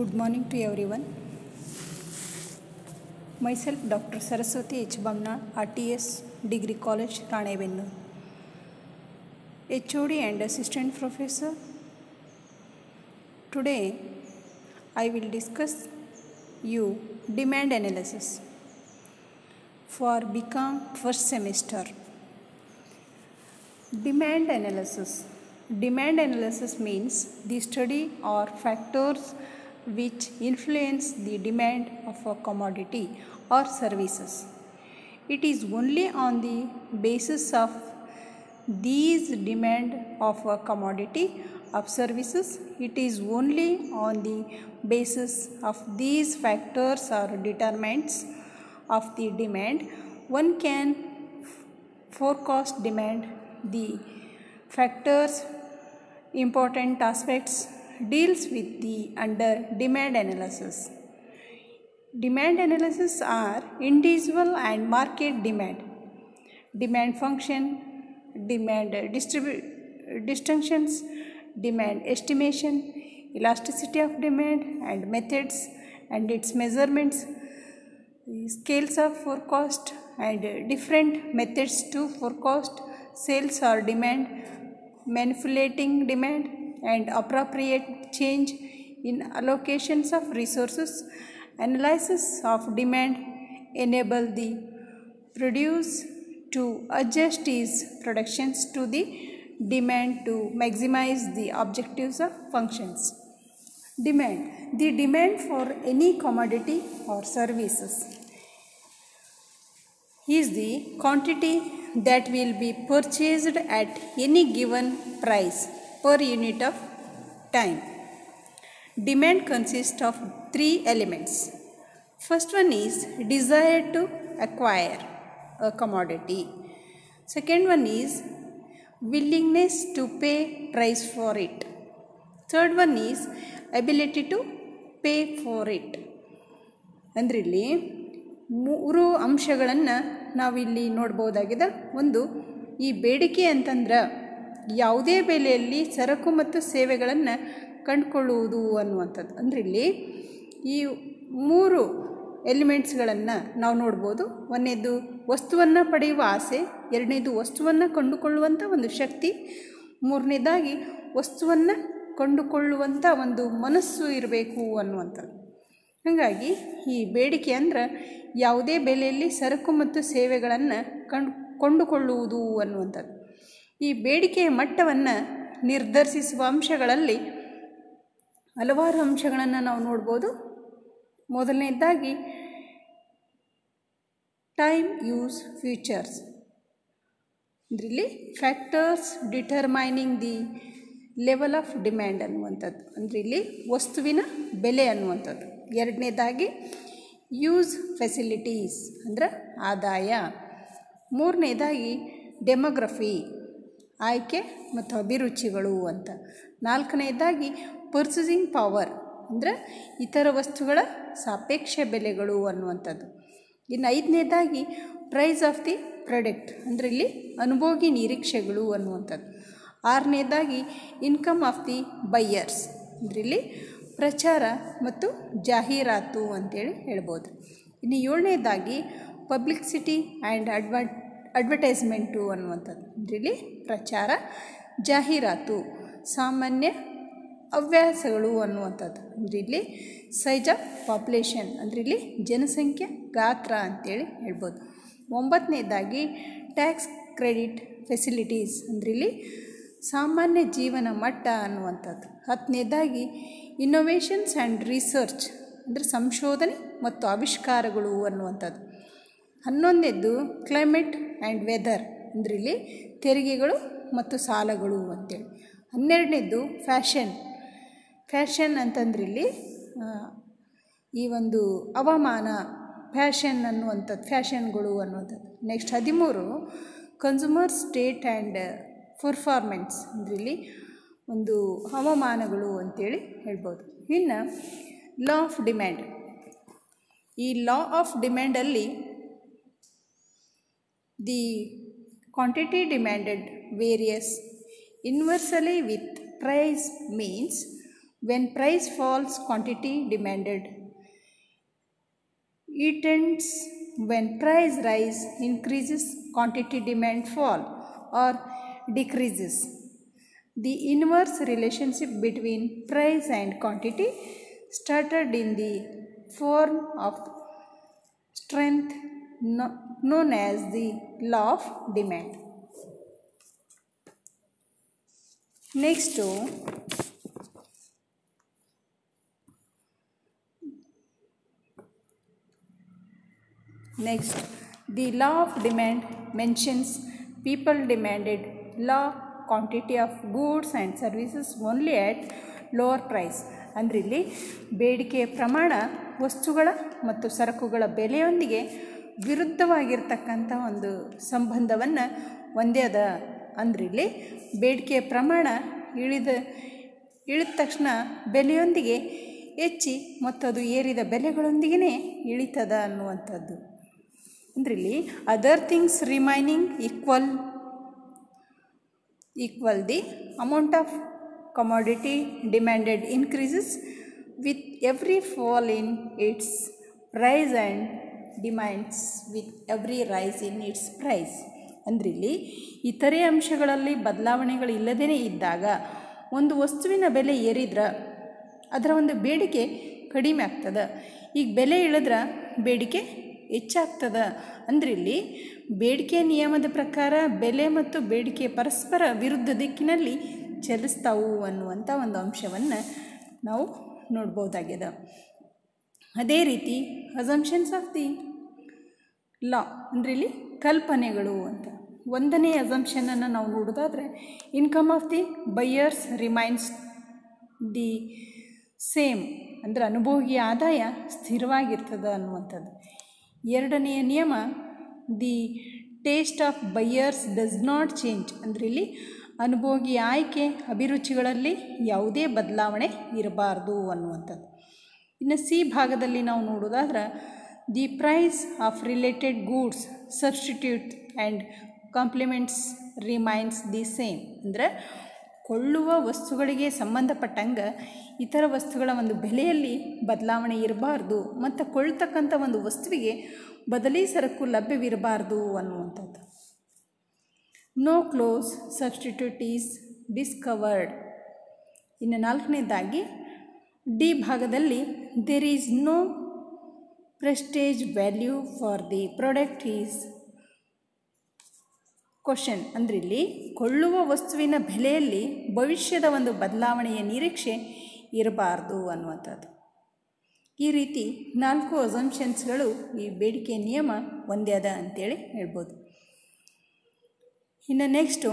Good morning to everyone. Myself, Dr. Saraswati H. Bamna, RTS Degree College, Ranebennu. HOD and Assistant Professor. Today, I will discuss you demand analysis for BCom first semester. Demand analysis. Demand analysis means the study or factors which influence the demand of a commodity or services. It is only on the basis of these demand of a commodity of services it is only on the basis of these factors or determinants of the demand one can forecast demand the factors important aspects deals with the under demand analysis demand analysis are individual and market demand demand function demand distribu- distinctions demand estimation elasticity of demand and methods and its measurements scales of forecast and different methods to forecast sales or demand manipulating demand and appropriate change in allocations of resources analysis of demand enable the produce to adjust his productions to the demand to maximize the objectives of functions demand the demand for any commodity or services is the quantity that will be purchased at any given price per unit of time. Demand consists of three elements. First one is desire to acquire a commodity. Second one is willingness to pay price for it. Third one is ability to pay for it. ಅಂದ್ರೆ ಇಲ್ಲಿ ಮೂರು ಅಂಶಗಳನ್ನು ನಾವಿಲ್ಲಿ ನೋಡ್ಬೋದಾಗಿದೆ ಒಂದು ಈ ಬೇಡಿಕೆ ಅಂತಂದ್ರೆ ಯಾವುದೇ ಬೆಲೆಯಲ್ಲಿ ಸರಕು ಮತ್ತು ಸೇವೆಗಳನ್ನು ಕಂಡುಕೊಳ್ಳುವುದು ಅನ್ನುವಂಥದ್ದು ಅಂದರೆ ಇಲ್ಲಿ ಈ ಮೂರು ಎಲಿಮೆಂಟ್ಸ್ಗಳನ್ನು ನಾವು ನೋಡ್ಬೋದು ಒಂದನೇದು ವಸ್ತುವನ್ನು ಪಡೆಯುವ ಆಸೆ ಎರಡನೇದು ವಸ್ತುವನ್ನು ಕೊಂಡುಕೊಳ್ಳುವಂಥ ಒಂದು ಶಕ್ತಿ ಮೂರನೇದಾಗಿ ವಸ್ತುವನ್ನು ಕೊಂಡುಕೊಳ್ಳುವಂಥ ಒಂದು ಮನಸ್ಸು ಇರಬೇಕು ಅನ್ನುವಂಥದ್ದು ಹಾಗಾಗಿ ಈ ಬೇಡಿಕೆ ಅಂದ್ರೆ ಯಾವುದೇ ಬೆಲೆಯಲ್ಲಿ ಸರಕು ಮತ್ತು ಸೇವೆಗಳನ್ನು ಕಂಡು ಕೊಂಡುಕೊಳ್ಳುವುದು ಅನ್ನುವಂಥದ್ದು ಈ ಬೇಡಿಕೆಯ ಮಟ್ಟವನ್ನು ನಿರ್ಧರಿಸುವ ಅಂಶಗಳಲ್ಲಿ ಹಲವಾರು ಅಂಶಗಳನ್ನು ನಾವು ನೋಡ್ಬೋದು ಮೊದಲನೇದಾಗಿ ಟೈಮ್ ಯೂಸ್ ಫ್ಯೂಚರ್ಸ್ ಇದರಲ್ಲಿ factors determining the level of demand ಅನ್ನುವಂಥದ್ದು ಅಂದರೆ ಇಲ್ಲಿ ವಸ್ತುವಿನ ಬೆಲೆ ಅನ್ನುವಂಥದ್ದು ಎರಡನೇದಾಗಿ ಯೂಸ್ ಫೆಸಿಲಿಟೀಸ್ ಅಂದರೆ ಆದಾಯ ಮೂರನೇದಾಗಿ ಡೆಮೋಗ್ರಫಿ ಆಯ್ಕೆ ಮತ್ತು ಅಭಿರುಚಿಗಳು ಅಂತ ನಾಲ್ಕನೇದಾಗಿ ಪರ್ಚೇಸಿಂಗ್ ಪವರ್ ಅಂದರೆ ಇತರ ವಸ್ತುಗಳ ಸಾಪೇಕ್ಷ ಬೆಲೆಗಳು ಅನ್ನುವಂಥದ್ದು ಇನ್ನು ಐದನೇದಾಗಿ ಪ್ರೈಸ್ ಆಫ್ ದಿ ಪ್ರಾಡಕ್ಟ್ ಅಂದರೆ ಇಲ್ಲಿ ಅನುಭೋಗಿ ನಿರೀಕ್ಷೆಗಳು ಅನ್ನುವಂಥದ್ದು ಆರನೇದಾಗಿ ಇನ್ಕಮ್ ಆಫ್ ದಿ ಬೈಯರ್ಸ್ ಅಂದರೆ ಇಲ್ಲಿ ಪ್ರಚಾರ ಮತ್ತು ಜಾಹೀರಾತು ಅಂತೇಳಿ ಹೇಳ್ಬೋದು ಇನ್ನು ಏಳನೇದಾಗಿ ಪಬ್ಲಿಕ್ಸಿಟಿ ಆ್ಯಂಡ್ ಅಡ್ವ ಅಡ್ವರ್ಟೈಸ್ಮೆಂಟು ಅನ್ನುವಂಥದ್ದು ಅಂದರೆ ಇಲ್ಲಿ ಪ್ರಚಾರ ಜಾಹೀರಾತು ಸಾಮಾನ್ಯ ಹವ್ಯಾಸಗಳು ಅನ್ನುವಂಥದ್ದು ಅಂದರೆ ಇಲ್ಲಿ ಸೈಜ್ ಆಫ್ ಪಾಪ್ಯುಲೇಷನ್ ಅಂದರೆ ಇಲ್ಲಿ ಜನಸಂಖ್ಯೆ ಗಾತ್ರ ಅಂತೇಳಿ ಹೇಳ್ಬೋದು ಒಂಬತ್ತನೇದಾಗಿ ಟ್ಯಾಕ್ಸ್ ಕ್ರೆಡಿಟ್ ಫೆಸಿಲಿಟೀಸ್ ಅಂದರೆ ಇಲ್ಲಿ ಸಾಮಾನ್ಯ ಜೀವನ ಮಟ್ಟ ಅನ್ನುವಂಥದ್ದು ಹತ್ತನೇದಾಗಿ ಇನ್ನೋವೇಷನ್ಸ್ ಆ್ಯಂಡ್ ರಿಸರ್ಚ್ ಅಂದರೆ ಸಂಶೋಧನೆ ಮತ್ತು ಆವಿಷ್ಕಾರಗಳು ಅನ್ನುವಂಥದ್ದು ಹನ್ನೊಂದನೇದ್ದು ಕ್ಲೈಮೇಟ್ ಆ್ಯಂಡ್ ವೆದರ್ ಅಂದರೆ ಇಲ್ಲಿ ತೆರಿಗೆಗಳು ಮತ್ತು ಸಾಲಗಳು ಅಂತೇಳಿ ಹನ್ನೆರಡನೇದ್ದು ಫ್ಯಾಷನ್ ಫ್ಯಾಷನ್ ಅಂತಂದ್ರೆ ಇಲ್ಲಿ ಈ ಒಂದು ಹವಾಮಾನ ಫ್ಯಾಷನ್ ಅನ್ನುವಂಥದ್ದು ಫ್ಯಾಷನ್ಗಳು ಅನ್ನುವಂಥದ್ದು ನೆಕ್ಸ್ಟ್ ಹದಿಮೂರು ಕನ್ಸ್ಯೂಮರ್ ಸ್ಟೇಟ್ ಆ್ಯಂಡ್ ಪರ್ಫಾರ್ಮೆನ್ಸ್ ಅಂದರೆ ಇಲ್ಲಿ ಒಂದು ಹವಾಮಾನಗಳು ಅಂತೇಳಿ ಹೇಳ್ಬೋದು ಇನ್ನು ಲಾ ಆಫ್ ಡಿಮ್ಯಾಂಡ್ ಈ ಲಾ ಆಫ್ ಡಿಮ್ಯಾಂಡಲ್ಲಿ the quantity demanded varies inversely with price means when price falls quantity demanded it ends when price rise increases quantity demand fall or decreases the inverse relationship between price and quantity started in the form of strength no- known as the law of demand next Next, the law of demand mentions people demanded law quantity of goods and services only at lower price. ಅಂದ್ರೆ ಇಲ್ಲಿ ಬೇಡಿಕೆಯ ಪ್ರಮಾಣ ವಸ್ತುಗಳ ಮತ್ತು ಸರಕುಗಳ ಬೆಲೆಯೊಂದಿಗೆ ವಿರುದ್ಧವಾಗಿರ್ತಕ್ಕಂಥ ಒಂದು ಸಂಬಂಧವನ್ನು ಒಂದೇ ಅದ ಅಂದ್ರೆ ಇಲ್ಲಿ ಬೇಡಿಕೆಯ ಪ್ರಮಾಣ ಇಳಿದ ಇಳಿದ ತಕ್ಷಣ ಬೆಲೆಯೊಂದಿಗೆ ಹೆಚ್ಚಿ ಮತ್ತು ಅದು ಏರಿದ ಬೆಲೆಗಳೊಂದಿಗೆ ಇಳಿತದ ಅನ್ನುವಂಥದ್ದು ಅಂದ್ರೆ ಇಲ್ಲಿ other things remaining equal equal the amount of commodity demanded increases with every fall in its price and demands with every rise in its price ಅಂದ್ರೆ ಇಲ್ಲಿ ಇತರೆ ಅಂಶಗಳಲ್ಲಿ ಬದಲಾವಣೆಗಳಿಲ್ಲದೇ ಇದ್ದಾಗ ಒಂದು ವಸ್ತುವಿನ ಬೆಲೆ ಏರಿದ್ರೆ ಅದರ ಒಂದು ಬೇಡಿಕೆ ಕಡಿಮೆ ಆಗ್ತದೆ ಈಗ ಬೆಲೆ ಇಳಿದ್ರೆ ಬೇಡಿಕೆ ಹೆಚ್ಚಾಗ್ತದ ಅಂದ್ರೆ ಇಲ್ಲಿ ಬೇಡಿಕೆ ನಿಯಮದ ಪ್ರಕಾರ ಬೆಲೆ ಮತ್ತು ಬೇಡಿಕೆ ಪರಸ್ಪರ ವಿರುದ್ಧ ದಿಕ್ಕಿನಲ್ಲಿ ಚಲಿಸ್ತಾವು ಅನ್ನುವಂಥ ಒಂದು ಅಂಶವನ್ನು ನಾವು ನೋಡ್ಬೋದಾಗಿದೆ ಅದೇ ರೀತಿ ಅಸಂಪ್ಷನ್ಸ್ ಆಫ್ ದಿ ಲಾ ಅಂದರೆ ಇಲ್ಲಿ ಕಲ್ಪನೆಗಳು ಅಂತ ಒಂದನೇ ಅಸಂಪ್ಷನನ್ನು ನಾವು ನೋಡೋದಾದರೆ income of the buyers remains the same ಅಂದರೆ ಅನುಭೋಗಿ ಆದಾಯ ಸ್ಥಿರವಾಗಿರ್ತದೆ ಅನ್ನುವಂಥದ್ದು ಎರಡನೆಯ ನಿಯಮ the taste of buyers does not change ಅಂದರೆ ಇಲ್ಲಿ ಅನುಭೋಗಿ ಆಯ್ಕೆ ಅಭಿರುಚಿಗಳಲ್ಲಿ ಯಾವುದೇ ಬದಲಾವಣೆ ಇರಬಾರ್ದು ಅನ್ನುವಂಥದ್ದು ಇನ್ನು ಸಿ ಭಾಗದಲ್ಲಿ ನಾವು ನೋಡೋದಾದ್ರೆ the price of related goods substitute and complements remains the same ಅಂದರೆ ಕೊಳ್ಳುವ ವಸ್ತುಗಳಿಗೆ ಸಂಬಂಧಪಟ್ಟಂಗೆ ಇತರ ವಸ್ತುಗಳ ಒಂದು ಬೆಲೆಯಲ್ಲಿ ಬದಲಾವಣೆ ಇರಬಾರ್ದು ಮತ್ತು ಕೊಳ್ಳತಕ್ಕಂಥ ಒಂದು ವಸ್ತುವಿಗೆ ಬದಲಿ ಸರಕು ಲಭ್ಯವಿರಬಾರ್ದು ಅನ್ನುವಂಥದ್ದು no close substitute is discovered ಇನ್ನು ನಾಲ್ಕನೇದಾಗಿ ಡಿ ಭಾಗದಲ್ಲಿ there is no prestige value for the product is question ಅಂದರೆ ಇಲ್ಲಿ ಕೊಳ್ಳುವ ವಸ್ತುವಿನ ಬೆಲೆಯಲ್ಲಿ ಭವಿಷ್ಯದ ಒಂದು ಬದಲಾವಣೆಯ ನಿರೀಕ್ಷೆ ಇರಬಾರ್ದು ಅನ್ನುವಂಥದ್ದು ಈ ರೀತಿ ನಾಲ್ಕು ಅಸಂಪ್ಷನ್ಸ್ಗಳು ಈ ಬೇಡಿಕೆ ನಿಯಮ ಒಂದೇ ಅದ ಅಂತೇಳಿ ಹೇಳ್ಬೋದು ಇನ್ನು next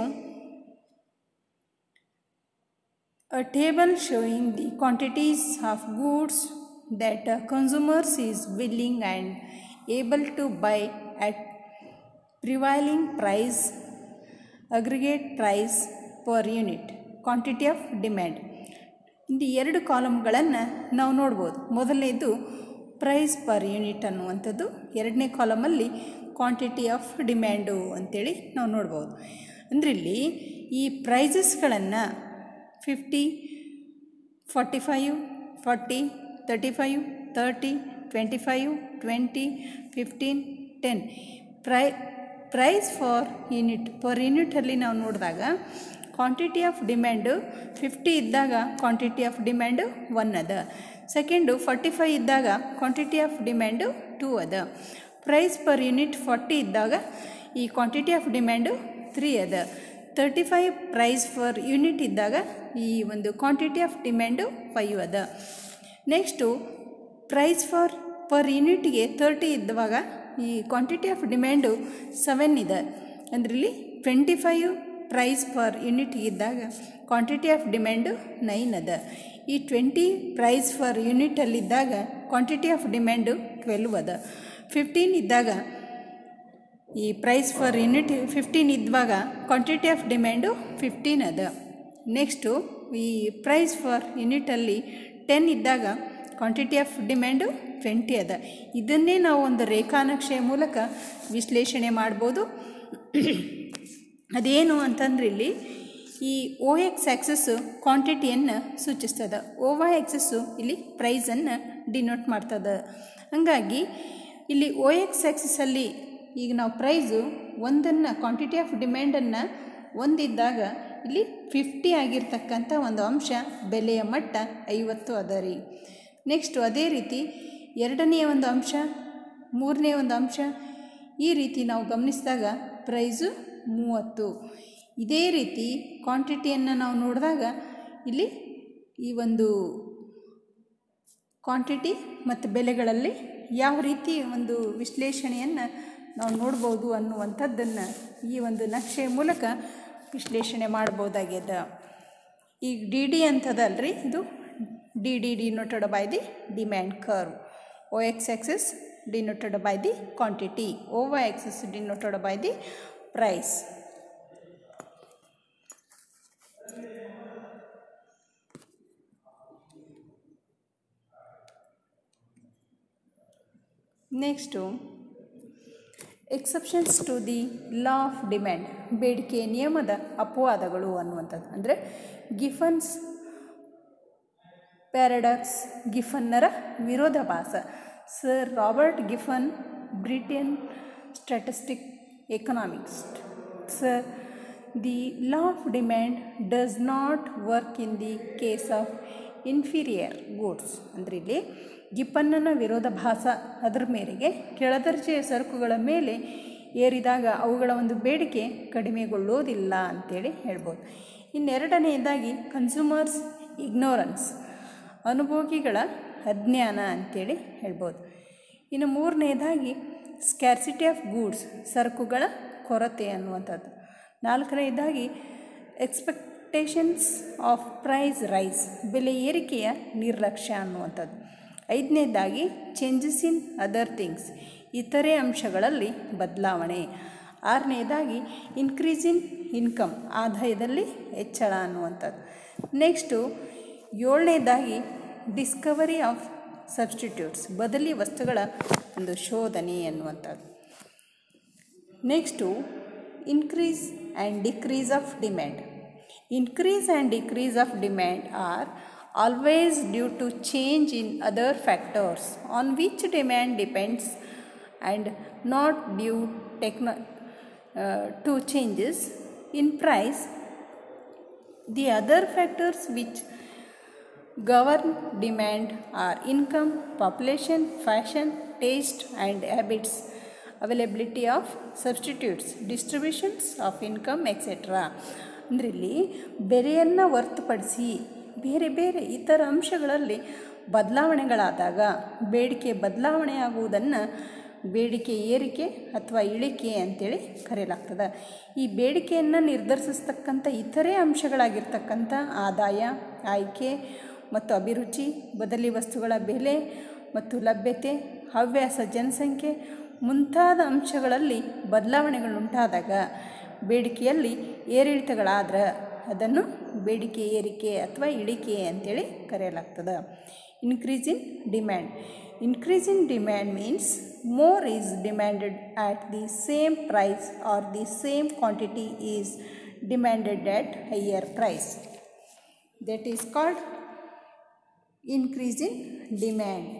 a table showing the quantities of goods that a consumers is willing and able to buy at prevailing price aggregate price per unit quantity of demand ಇದು ಎರಡು ಕಾಲಮ್ಗಳನ್ನು ನಾವು ನೋಡ್ಬೋದು ಮೊದಲನೇದು ಪ್ರೈಸ್ ಪರ್ ಯೂನಿಟ್ ಅನ್ನುವಂಥದ್ದು ಎರಡನೇ ಕಾಲಮಲ್ಲಿ ಕ್ವಾಂಟಿಟಿ ಆಫ್ ಡಿಮ್ಯಾಂಡು ಅಂಥೇಳಿ ನಾವು ನೋಡ್ಬೋದು ಅಂದರೆ ಇಲ್ಲಿ ಈ ಪ್ರೈಸಸ್ಗಳನ್ನು fifty forty five forty thirty five thirty twenty five twenty fifteen ten price price for unit per ಯೂನಿಟಲ್ಲಿ ನಾವು ನೋಡಿದಾಗ ಕ್ವಾಂಟಿಟಿ ಆಫ್ ಡಿಮ್ಯಾಂಡು ಫಿಫ್ಟಿ ಇದ್ದಾಗ ಕ್ವಾಂಟಿಟಿ ಆಫ್ ಡಿಮ್ಯಾಂಡು ಒನ್ ಅದ ಸೆಕೆಂಡು ಫಾರ್ಟಿ ಫೈವ್ ಇದ್ದಾಗ ಕ್ವಾಂಟಿಟಿ ಆಫ್ ಡಿಮ್ಯಾಂಡು ಟೂ ಅದ price per unit forty ಇದ್ದಾಗ ಈ quantity of demand three ಅದ thirty five price for unit ಇದ್ದಾಗ ಈ ಒಂದು ಕ್ವಾಂಟಿಟಿ ಆಫ್ ಡಿಮ್ಯಾಂಡು ಫೈವ್ ಅದ ನೆಕ್ಸ್ಟು ಪ್ರೈಸ್ ಫಾರ್ ಪರ್ ಯೂನಿಟ್ಗೆ ತರ್ಟಿ ಇದ್ದಾಗ ಈ ಕ್ವಾಂಟಿಟಿ ಆಫ್ ಡಿಮ್ಯಾಂಡು ಸೆವೆನ್ ಇದೆ ಅಂದ್ರೆ ಇಲ್ಲಿ twenty five price per unit ಇದ್ದಾಗ ಕ್ವಾಂಟಿಟಿ ಆಫ್ ಡಿಮ್ಯಾಂಡು ನೈನ್ ಅದ ಈ ಟ್ವೆಂಟಿ ಪ್ರೈಸ್ ಫರ್ ಯೂನಿಟಲ್ಲಿದ್ದಾಗ ಕ್ವಾಂಟಿಟಿ ಆಫ್ ಡಿಮ್ಯಾಂಡು ಟ್ವೆಲ್ವ್ ಅದ ಫಿಫ್ಟೀನ್ ಇದ್ದಾಗ ಈ ಪ್ರೈಸ್ ಫರ್ ಯೂನಿಟ್ ಫಿಫ್ಟೀನ್ ಇದ್ದಾಗ ಕ್ವಾಂಟಿಟಿ ಆಫ್ ಡಿಮ್ಯಾಂಡು ಫಿಫ್ಟೀನ್ ಅದ ನೆಕ್ಸ್ಟು ಈ ಪ್ರೈಸ್ ಫಾರ್ ಯೂನಿಟಲ್ಲಿ ಟೆನ್ ಇದ್ದಾಗ ಕ್ವಾಂಟಿಟಿ ಆಫ್ ಡಿಮ್ಯಾಂಡು ಟ್ವೆಂಟಿ ಅದ ಇದನ್ನೇ ನಾವು ಒಂದು ರೇಖಾನಕ್ಷೆಯ ಮೂಲಕ ವಿಶ್ಲೇಷಣೆ ಮಾಡ್ಬೋದು ಅದೇನು ಅಂತಂದ್ರೆ ಇಲ್ಲಿ ಈ ಓ ಎಕ್ಸ್ ಆ್ಯಕ್ಸಸ್ಸು ಕ್ವಾಂಟಿಟಿಯನ್ನು ಸೂಚಿಸ್ತದೆ ಓ ವೈ ಆ್ಯಕ್ಸಸ್ಸು ಇಲ್ಲಿ ಪ್ರೈಸನ್ನು ಡಿನೋಟ್ ಮಾಡ್ತದೆ ಹಾಗಾಗಿ ಇಲ್ಲಿ ಓ ಎಕ್ಸ್ ಆ್ಯಕ್ಸಸ್ಸಲ್ಲಿ ಈಗ ನಾವು ಪ್ರೈಸು ಒಂದನ್ನು ಕ್ವಾಂಟಿಟಿ ಆಫ್ ಡಿಮ್ಯಾಂಡನ್ನು ಒಂದಿದ್ದಾಗ ಇಲ್ಲಿ ಫಿಫ್ಟಿ ಆಗಿರ್ತಕ್ಕಂಥ ಒಂದು ಅಂಶ ಬೆಲೆಯ ಮಟ್ಟ ಐವತ್ತು ಅದ ರೀ ನೆಕ್ಸ್ಟು ಅದೇ ರೀತಿ ಎರಡನೆಯ ಒಂದು ಅಂಶ ಮೂರನೇ ಒಂದು ಅಂಶ ಈ ರೀತಿ ನಾವು ಗಮನಿಸಿದಾಗ ಪ್ರೈಸು ಮೂವತ್ತು ಇದೇ ರೀತಿ ಕ್ವಾಂಟಿಟಿಯನ್ನು ನಾವು ನೋಡಿದಾಗ ಇಲ್ಲಿ ಈ ಒಂದು ಕ್ವಾಂಟಿಟಿ ಮತ್ತು ಬೆಲೆಗಳಲ್ಲಿ ಯಾವ ರೀತಿ ಒಂದು ವಿಶ್ಲೇಷಣೆಯನ್ನು ನಾವು ನೋಡ್ಬೋದು ಅನ್ನುವಂಥದ್ದನ್ನು ಈ ಒಂದು ನಕ್ಷೆಯ ಮೂಲಕ ವಿಶ್ಲೇಷಣೆ ಮಾಡ್ಬೋದಾಗ್ಯದ ಈಗ ಡಿ ಡಿ ಅಂತದಲ್ರಿ ಇದು D D denoted by the demand curve O X axis denoted by the quantity O Y axis denoted by the price next exceptions to the law of demand ಬೇಡಿಕೆ ನಿಯಮದ ಅಪವಾದಗಳು ಅನ್ನುವಂಥದ್ದು ಅಂದರೆ ಗಿಫನ್ಸ್ ಪ್ಯಾರಡಾಕ್ಸ್ ಗಿಫನ್ನರ ವಿರೋಧಾಭಾಸ sir Robert Giffen Britain statistic economist sir the law of demand does not work in the case of inferior goods ಅಂದರೆ ಇಲ್ಲಿ ಗಿಪ್ಪನ್ನನ ವಿರೋಧಾಭಾಸ ಅದರ ಮೇರೆಗೆ ಕೆಳದರ್ಜೆಯ ಸರಕುಗಳ ಮೇಲೆ ಏರಿದಾಗ ಅವುಗಳ ಒಂದು ಬೇಡಿಕೆ ಕಡಿಮೆಗೊಳ್ಳೋದಿಲ್ಲ ಅಂತೇಳಿ ಹೇಳ್ಬೋದು ಇನ್ನೆರಡನೆಯದಾಗಿ ಕನ್ಸ್ಯೂಮರ್ಸ್ ಇಗ್ನೋರೆನ್ಸ್ ಅನುಭೋಗಿಗಳ ಅಜ್ಞಾನ ಅಂತೇಳಿ ಹೇಳ್ಬೋದು ಇನ್ನು ಮೂರನೇದಾಗಿ ಸ್ಕ್ಯಾರ್ಸಿಟಿ ಆಫ್ ಗೂಡ್ಸ್ ಸರಕುಗಳ ಕೊರತೆ ಅನ್ನುವಂಥದ್ದು ನಾಲ್ಕನೇದಾಗಿ ಎಕ್ಸ್ಪೆಕ್ಟೇಷನ್ಸ್ ಆಫ್ ಪ್ರೈಸ್ ರೈಸ್ ಬೆಲೆ ಏರಿಕೆಯ ನಿರ್ಲಕ್ಷ್ಯ ಅನ್ನುವಂಥದ್ದು ಐದನೇದಾಗಿ ಚೇಂಜಸ್ ಇನ್ ಅದರ್ ಥಿಂಗ್ಸ್ ಇತರೆ ಅಂಶಗಳಲ್ಲಿ ಬದಲಾವಣೆ ಆರನೇದಾಗಿ ಇನ್ಕ್ರೀಸ್ ಇನ್ ಇನ್ಕಮ್ ಆದಾಯದಲ್ಲಿ ಹೆಚ್ಚಳ ಅನ್ನುವಂಥದ್ದು ನೆಕ್ಸ್ಟು ಏಳನೇದಾಗಿ ಡಿಸ್ಕವರಿ ಆಫ್ ಸಬ್ಸ್ಟಿಟ್ಯೂಟ್ಸ್ ಬದಲಿ ವಸ್ತುಗಳ ಒಂದು ಶೋಧನೆ ಅನ್ನುವಂಥದ್ದು next increase and decrease of demand increase and decrease of demand are always due to change in other factors on which demand depends and not due techno- uh, to changes in price the other factors which govern demand are income population fashion taste and habits availability of substitutes distributions of income etc ಅಂದರೆ ಇಲ್ಲಿ ಬೆಲೆಯನ್ನು ಹೊರತುಪಡಿಸಿ ಬೇರೆ ಬೇರೆ ಇತರ ಅಂಶಗಳಲ್ಲಿ ಬದಲಾವಣೆಗಳಾದಾಗ ಬೇಡಿಕೆ ಬದಲಾವಣೆಯಾಗುವುದನ್ನು ಬೇಡಿಕೆ ಏರಿಕೆ ಅಥವಾ ಇಳಿಕೆ ಅಂತೇಳಿ ಕರೆಯಲಾಗ್ತದೆ ಈ ಬೇಡಿಕೆಯನ್ನು ನಿರ್ಧರಿಸತಕ್ಕಂಥ ಇತರೆ ಅಂಶಗಳಾಗಿರ್ತಕ್ಕಂಥ ಆದಾಯ ಆಯ್ಕೆ ಮತ್ತು ಅಭಿರುಚಿ ಬದಲಿ ವಸ್ತುಗಳ ಬೆಲೆ ಮತ್ತು ಲಭ್ಯತೆ ಹವ್ಯಾಸ ಜನಸಂಖ್ಯೆ ಮುಂತಾದ ಅಂಶಗಳಲ್ಲಿ ಬದಲಾವಣೆಗಳುಂಟಾದಾಗ ಬೇಡಿಕೆಯಲ್ಲಿ ಏರಿಳಿತಗಳಾದ್ರೆ ಅದನ್ನು ಬೇಡಿಕೆ ಏರಿಕೆ ಅಥವಾ ಇಳಿಕೆ ಅಂತೇಳಿ ಕರೆಯಲಾಗ್ತದೆ increase in demand increase in demand means more is demanded at the same price or the same quantity is demanded at higher price that is called increase in demand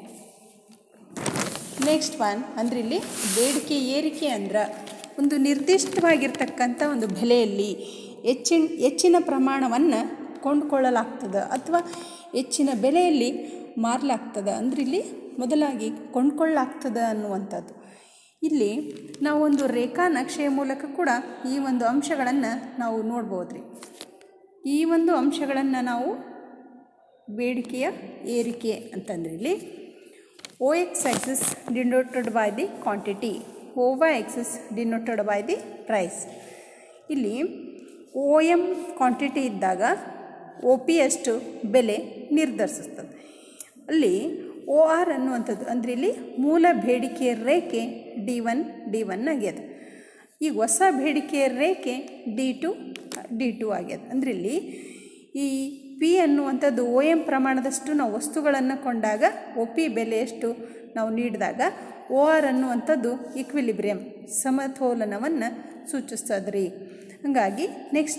next one ಅಂದರೆ ಇಲ್ಲಿ ಬೇಡಿಕೆ ಏರಿಕೆ ಅಂದ್ರೆ ಒಂದು ನಿರ್ದಿಷ್ಟವಾಗಿರ್ತಕ್ಕಂಥ ಒಂದು ಬೆಲೆಯಲ್ಲಿ ಹೆಚ್ಚಿನ ಹೆಚ್ಚಿನ ಪ್ರಮಾಣವನ್ನು ಕೊಂಡುಕೊಳ್ಳಲಾಗ್ತದೆ ಅಥವಾ ಹೆಚ್ಚಿನ ಬೆಲೆಯಲ್ಲಿ ಮಾರಲಾಗ್ತದೆ ಅಂದ್ರೆ ಇಲ್ಲಿ ಮೊದಲಾಗಿ ಕೊಂಡ್ಕೊಳ್ಳಾಗ್ತದೆ ಅನ್ನುವಂಥದ್ದು ಇಲ್ಲಿ ನಾವೊಂದು ರೇಖಾ ನಕ್ಷೆಯ ಮೂಲಕ ಕೂಡ ಈ ಒಂದು ಅಂಶಗಳನ್ನು ನಾವು ನೋಡ್ಬೋದು ರೀ ಈ ಒಂದು ಅಂಶಗಳನ್ನು ನಾವು ಬೇಡಿಕೆಯ ಏರಿಕೆ ಅಂತಂದ್ರೆ ಇಲ್ಲಿ O X axis denoted by the quantity O Y axis denoted by the price ಇಲ್ಲಿ ಓ ಎಮ್ ಕ್ವಾಂಟಿಟಿ ಇದ್ದಾಗ ಒ ಪಿ ಅಷ್ಟು ಬೆಲೆ ನಿರ್ಧರಿಸುತ್ತದೆ ಅಲ್ಲಿ ಓ ಆರ್ ಅನ್ನುವಂಥದ್ದು ಅಂದರೆ ಇಲ್ಲಿ ಮೂಲ ಬೇಡಿಕೆಯ ರೇಖೆ ಡಿ ಒನ್ ಡಿ ಒನ್ ಆಗ್ಯದ ಈಗ ಹೊಸ ಬೇಡಿಕೆಯ ರೇಖೆ ಡಿ ಟು ಡಿ ಟು ಆಗ್ಯದ ಅಂದರೆ ಇಲ್ಲಿ ಈ ಪಿ ಅನ್ನುವಂಥದ್ದು ಓ ಎಮ್ ಪ್ರಮಾಣದಷ್ಟು ನಾವು ವಸ್ತುಗಳನ್ನು ಕೊಂಡಾಗ ಒ ಪಿ ಬೆಲೆಯಷ್ಟು ನಾವು ನೀಡಿದಾಗ ಓ ಆರ್ ಅನ್ನುವಂಥದ್ದು ಈಕ್ವಿಲಿಬ್ರಿಯಮ್ ಸಮತೋಲನವನ್ನು ಸೂಚಿಸ್ತದೆ ರೀ ಹಾಗಾಗಿ ನೆಕ್ಸ್ಟ್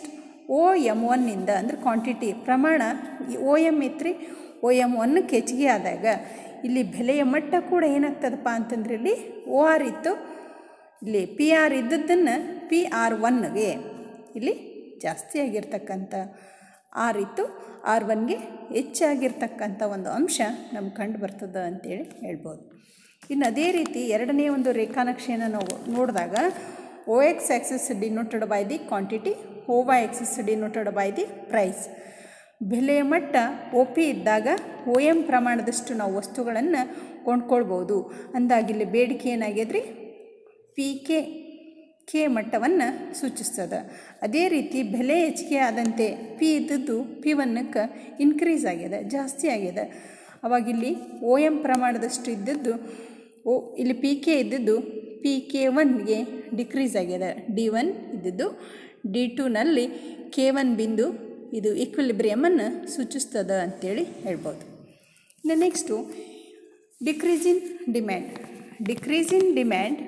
ಓ ಎಮ್ ಒನ್ನಿಂದ ಅಂದರೆ ಕ್ವಾಂಟಿಟಿ ಪ್ರಮಾಣ ಓ ಎಮ್ ಇತ್ರಿ ಓ ಎಮ್ ಒನ್ನಕ್ಕೆ ಹೆಚ್ಚಿಗೆ ಆದಾಗ ಇಲ್ಲಿ ಬೆಲೆಯ ಮಟ್ಟ ಕೂಡ ಏನಾಗ್ತದಪ್ಪ ಅಂತಂದ್ರೆ ಇಲ್ಲಿ ಓ ಆರ್ ಇತ್ತು ಇಲ್ಲಿ ಪಿ ಆರ್ ಇದ್ದದ್ದನ್ನು ಪಿ ಆರ್ ಒನ್ಗೆ ಇಲ್ಲಿ ಜಾಸ್ತಿ ಆಗಿರ್ತಕ್ಕಂಥ ಆರ್ ಇತ್ತು ಆರ್ ಒನ್ಗೆ ಹೆಚ್ಚಾಗಿರ್ತಕ್ಕಂಥ ಒಂದು ಅಂಶ ನಮ್ಗೆ ಕಂಡು ಬರ್ತದೆ ಅಂತೇಳಿ ಹೇಳ್ಬೋದು ಇನ್ನು ಅದೇ ರೀತಿ ಎರಡನೇ ಒಂದು ರೇಖಾನಕ್ಷೆಯನ್ನು ನಾವು ನೋಡಿದಾಗ O X axis denoted by the quantity O Y axis denoted by the price ಬೆಲೆಯ ಮಟ್ಟ ಒ ಪಿ ಇದ್ದಾಗ ಓ ಎಮ್ ಪ್ರಮಾಣದಷ್ಟು ನಾವು ವಸ್ತುಗಳನ್ನು ಕೊಂಡ್ಕೊಳ್ಬೋದು ಅಂದಾಗಿಲ್ಲಿ ಬೇಡಿಕೆ ಏನಾಗ್ಯದ್ರಿ ಪಿ ಕೆ ಕೆ ಮಟ್ಟವನ್ನು ಸೂಚಿಸ್ತದೆ ಅದೇ ರೀತಿ ಬೆಲೆ ಹೆಚ್ಚಿಗೆ ಆದಂತೆ ಪಿ ಇದ್ದದ್ದು ಪಿ ಒನ್ನಕ್ಕೆ ಇನ್ಕ್ರೀಸ್ ಆಗ್ಯದ ಜಾಸ್ತಿ ಆಗ್ಯದ ಅವಾಗಿಲ್ಲಿ ಓ ಎಮ್ ಪ್ರಮಾಣದಷ್ಟು ಇದ್ದದ್ದು ಓ ಇಲ್ಲಿ ಪಿ ಕೆ ಇದ್ದದ್ದು ಪಿ ಕೆ ಒನ್ಗೆ ಡಿಕ್ರೀಸ್ ಆಗ್ಯದ ಡಿ ಒನ್ ಇದ್ದದ್ದು ಡಿ ಟೂನಲ್ಲಿ ಕೆ ಒನ್ ಬಿಂದು ಇದು ಈಕ್ವಿಲಿಬ್ರಿಯಮನ್ನು ಸೂಚಿಸ್ತದ ಅಂತೇಳಿ ಹೇಳ್ಬೋದು ಇನ್ನು next decrease in demand decrease in demand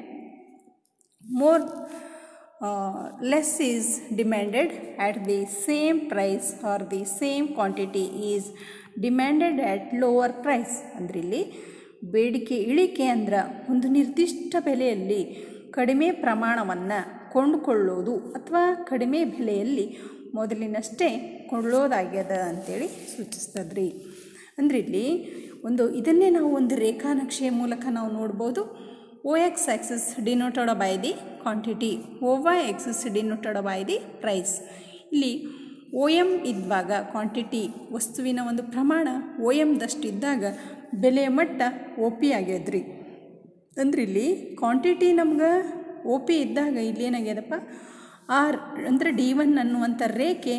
more uh, less is demanded at the same price or the same quantity is demanded at lower price ಅಂದ್ರೆ ಇಲ್ಲಿ ಬೇಡಿಕೆ ಇಳಿಕೆ ಅಂದ್ರೆ ಒಂದು ನಿರ್ದಿಷ್ಟ ಬೆಲೆಯಲ್ಲಿ ಕಡಿಮೆ ಪ್ರಮಾಣವನ್ನು ಕೊಂಡುಕೊಳ್ಳೋದು ಅಥವಾ ಕಡಿಮೆ ಬೆಲೆಯಲ್ಲಿ ಮೊದಲಿನಷ್ಟೇ ಕೊಳ್ಳೋದಾಗ್ಯದ ಅಂತೇಳಿ ಸೂಚಿಸ್ತದ್ರಿ ಅಂದ್ರೆ ಇಲ್ಲಿ ಒಂದು ಇದನ್ನೇ ನಾವು ಒಂದು ರೇಖಾನಕ್ಷೆಯ ಮೂಲಕ ನಾವು ನೋಡ್ಬೋದು O X axis denoted by the quantity O Y axis denoted by the price ಇಲ್ಲಿ ಓ ಎಮ್ ಇದ್ದಾಗ ಕ್ವಾಂಟಿಟಿ ವಸ್ತುವಿನ ಒಂದು ಪ್ರಮಾಣ ಓ ಎಮ್ದಷ್ಟು ಇದ್ದಾಗ ಬೆಲೆಯ ಮಟ್ಟ ಒ ಪಿ ಆಗ್ಯದ್ರಿ ಅಂದ್ರೆ ಇಲ್ಲಿ ಕ್ವಾಂಟಿಟಿ ನಮ್ಗೆ ಒ ಪಿ ಇದ್ದಾಗ ಇಲ್ಲಿ ಏನಾಗ್ಯದಪ್ಪ ಆರ್ ಅಂದರೆ ಡಿ ಒನ್ ಅನ್ನುವಂಥ ರೇಖೆ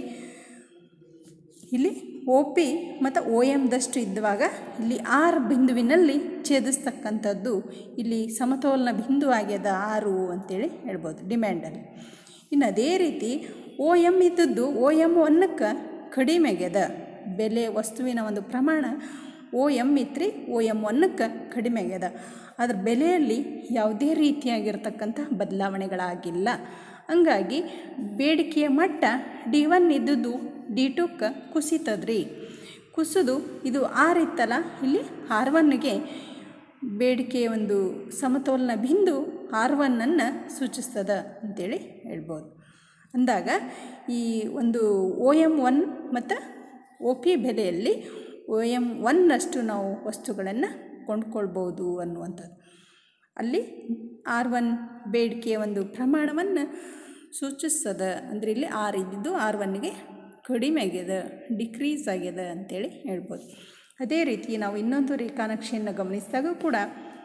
ಇಲ್ಲಿ ಒ ಪಿ ಮತ್ತು ಒ ಎಮ್ದಷ್ಟು ಇದ್ದಾಗ ಇಲ್ಲಿ ಆರ್ ಬಿಂದುವಿನಲ್ಲಿ ಛೇದಿಸ್ತಕ್ಕಂಥದ್ದು ಇಲ್ಲಿ ಸಮತೋಲನ ಬಿಂದು ಆಗ್ಯದ ಆರು ಅಂತೇಳಿ ಹೇಳ್ಬೋದು ಡಿಮ್ಯಾಂಡಲ್ಲಿ ಇನ್ನು ಅದೇ ರೀತಿ ಓ ಎಮ್ ಇದ್ದದ್ದು ಓ ಎಮ್ ಒನ್ನಕ್ಕೆ ಕಡಿಮೆ ಆಗ್ಯದ ಬೆಲೆ ವಸ್ತುವಿನ ಒಂದು ಪ್ರಮಾಣ ಓ ಎಮ್ ಇತ್ರಿ ಓ ಎಮ್ ಒನ್ನಕ್ಕೆ ಕಡಿಮೆ ಆಗ್ಯದ ಅದ್ರ ಬೆಲೆಯಲ್ಲಿ ಯಾವುದೇ ರೀತಿಯಾಗಿರ್ತಕ್ಕಂಥ ಬದಲಾವಣೆಗಳಾಗಿಲ್ಲ ಹಂಗಾಗಿ ಬೇಡಿಕೆಯ ಮಟ್ಟ ಡಿ ಒನ್ ಇದ್ದದ್ದು ಡಿ ಟುಕ್ಕೆ ಕುಸಿತದ್ರಿ ಕುಸಿದು ಇದು ಆರ್ ಇತ್ತಲ್ಲ ಇಲ್ಲಿ ಆರ್ ಒನ್ಗೆ ಬೇಡಿಕೆಯ ಒಂದು ಸಮತೋಲನ ಬಿಂದು ಆರ್ ಒನ್ನನ್ನು ಸೂಚಿಸ್ತದ ಅಂತೇಳಿ ಹೇಳ್ಬೋದು ಅಂದಾಗ ಈ ಒಂದು ಓ ಎಮ್ ಒನ್ ಮತ್ತು ಒ ಪಿ ಬೆಲೆಯಲ್ಲಿ ಓ ಎಮ್ ಒನ್ನಷ್ಟು ನಾವು ವಸ್ತುಗಳನ್ನು ಕೊಂಡ್ಕೊಳ್ಬೋದು ಅನ್ನುವಂಥದ್ದು ಅಲ್ಲಿ ಆರ್ ಒನ್ ಬೇಡಿಕೆಯ ಒಂದು ಪ್ರಮಾಣವನ್ನು ಸೂಚಿಸ್ತದ ಅಂದರೆ ಇಲ್ಲಿ ಆರ್ ಇದ್ದಿದ್ದು ಆರ್ ಒನ್ಗೆ ಕಡಿಮೆ ಆಗ್ಯದ ಡಿಕ್ರೀಸ್ ಆಗ್ಯದ ಅಂತೇಳಿ ಹೇಳ್ಬೋದು ಅದೇ ರೀತಿ ನಾವು ಇನ್ನೊಂದು ರೇಖಾನಕ್ಷೆಯನ್ನು ಗಮನಿಸಿದಾಗ ಕೂಡ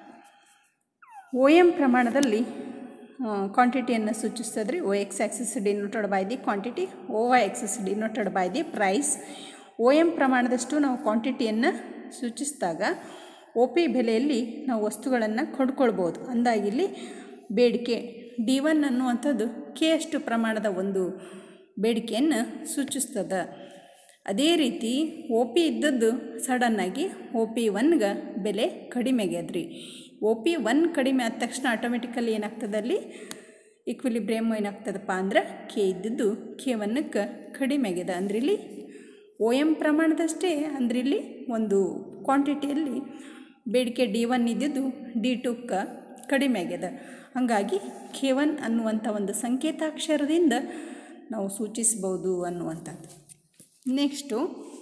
ಓ ಎಮ್ ಪ್ರಮಾಣದಲ್ಲಿ ಕ್ವಾಂಟಿಟಿಯನ್ನು ಸೂಚಿಸ್ತದ್ರಿ O X axis denoted by the quantity O Y axis denoted by the price O M ಪ್ರಮಾಣದಷ್ಟು ನಾವು ಕ್ವಾಂಟಿಟಿಯನ್ನು ಸೂಚಿಸಿದಾಗ ಒ ಪಿ ಬೆಲೆಯಲ್ಲಿ ನಾವು ವಸ್ತುಗಳನ್ನು ಕೊಂಡ್ಕೊಳ್ಬೋದು ಅಂದಾಗಿಲ್ಲಿ ಬೇಡಿಕೆ ಡಿ ಒನ್ ಅನ್ನುವಂಥದ್ದು ಕೆ ಅಷ್ಟು ಪ್ರಮಾಣದ ಒಂದು ಬೇಡಿಕೆಯನ್ನು ಸೂಚಿಸ್ತದೆ ಅದೇ ರೀತಿ ಒ ಪಿ ಇದ್ದದ್ದು ಸಡನ್ನಾಗಿ ಒ ಪಿ ಒನ್ಗೆ ಬೆಲೆ ಕಡಿಮೆ ಆಗ್ಯದ್ರಿ ಒ ಪಿ ಒನ್ ಕಡಿಮೆ ಆದ ತಕ್ಷಣ ಆಟೋಮೆಟಿಕಲಿ ಏನಾಗ್ತದೆ ಅಲ್ಲಿ ಈಕ್ವಿಲಿಬ್ರಿಯಮ್ ಏನಾಗ್ತದಪ್ಪ ಅಂದ್ರೆ ಕೆ ಇದ್ದದ್ದು ಕೆ ಒನ್ನಕ್ಕೆ ಕಡಿಮೆ ಆಗ್ಯದ ಅಂದ್ರೆ ಇಲ್ಲಿ ಓ ಎಮ್ ಪ್ರಮಾಣದಷ್ಟೇ ಅಂದ್ರೆ ಇಲ್ಲಿ ಒಂದು ಕ್ವಾಂಟಿಟಿಯಲ್ಲಿ ಬೇಡಿಕೆ ಡಿ ಒನ್ ಇದ್ದಿದ್ದು ಡಿ ಟುಕ್ಕೆ ಕಡಿಮೆ ಆಗ್ಯದ ಹಾಗಾಗಿ ಕೆ ಒನ್ ಅನ್ನುವಂಥ ಒಂದು ಸಂಕೇತಾಕ್ಷರದಿಂದ ನಾವು ಸೂಚಿಸ್ಬೋದು ಅನ್ನುವಂಥದ್ದು next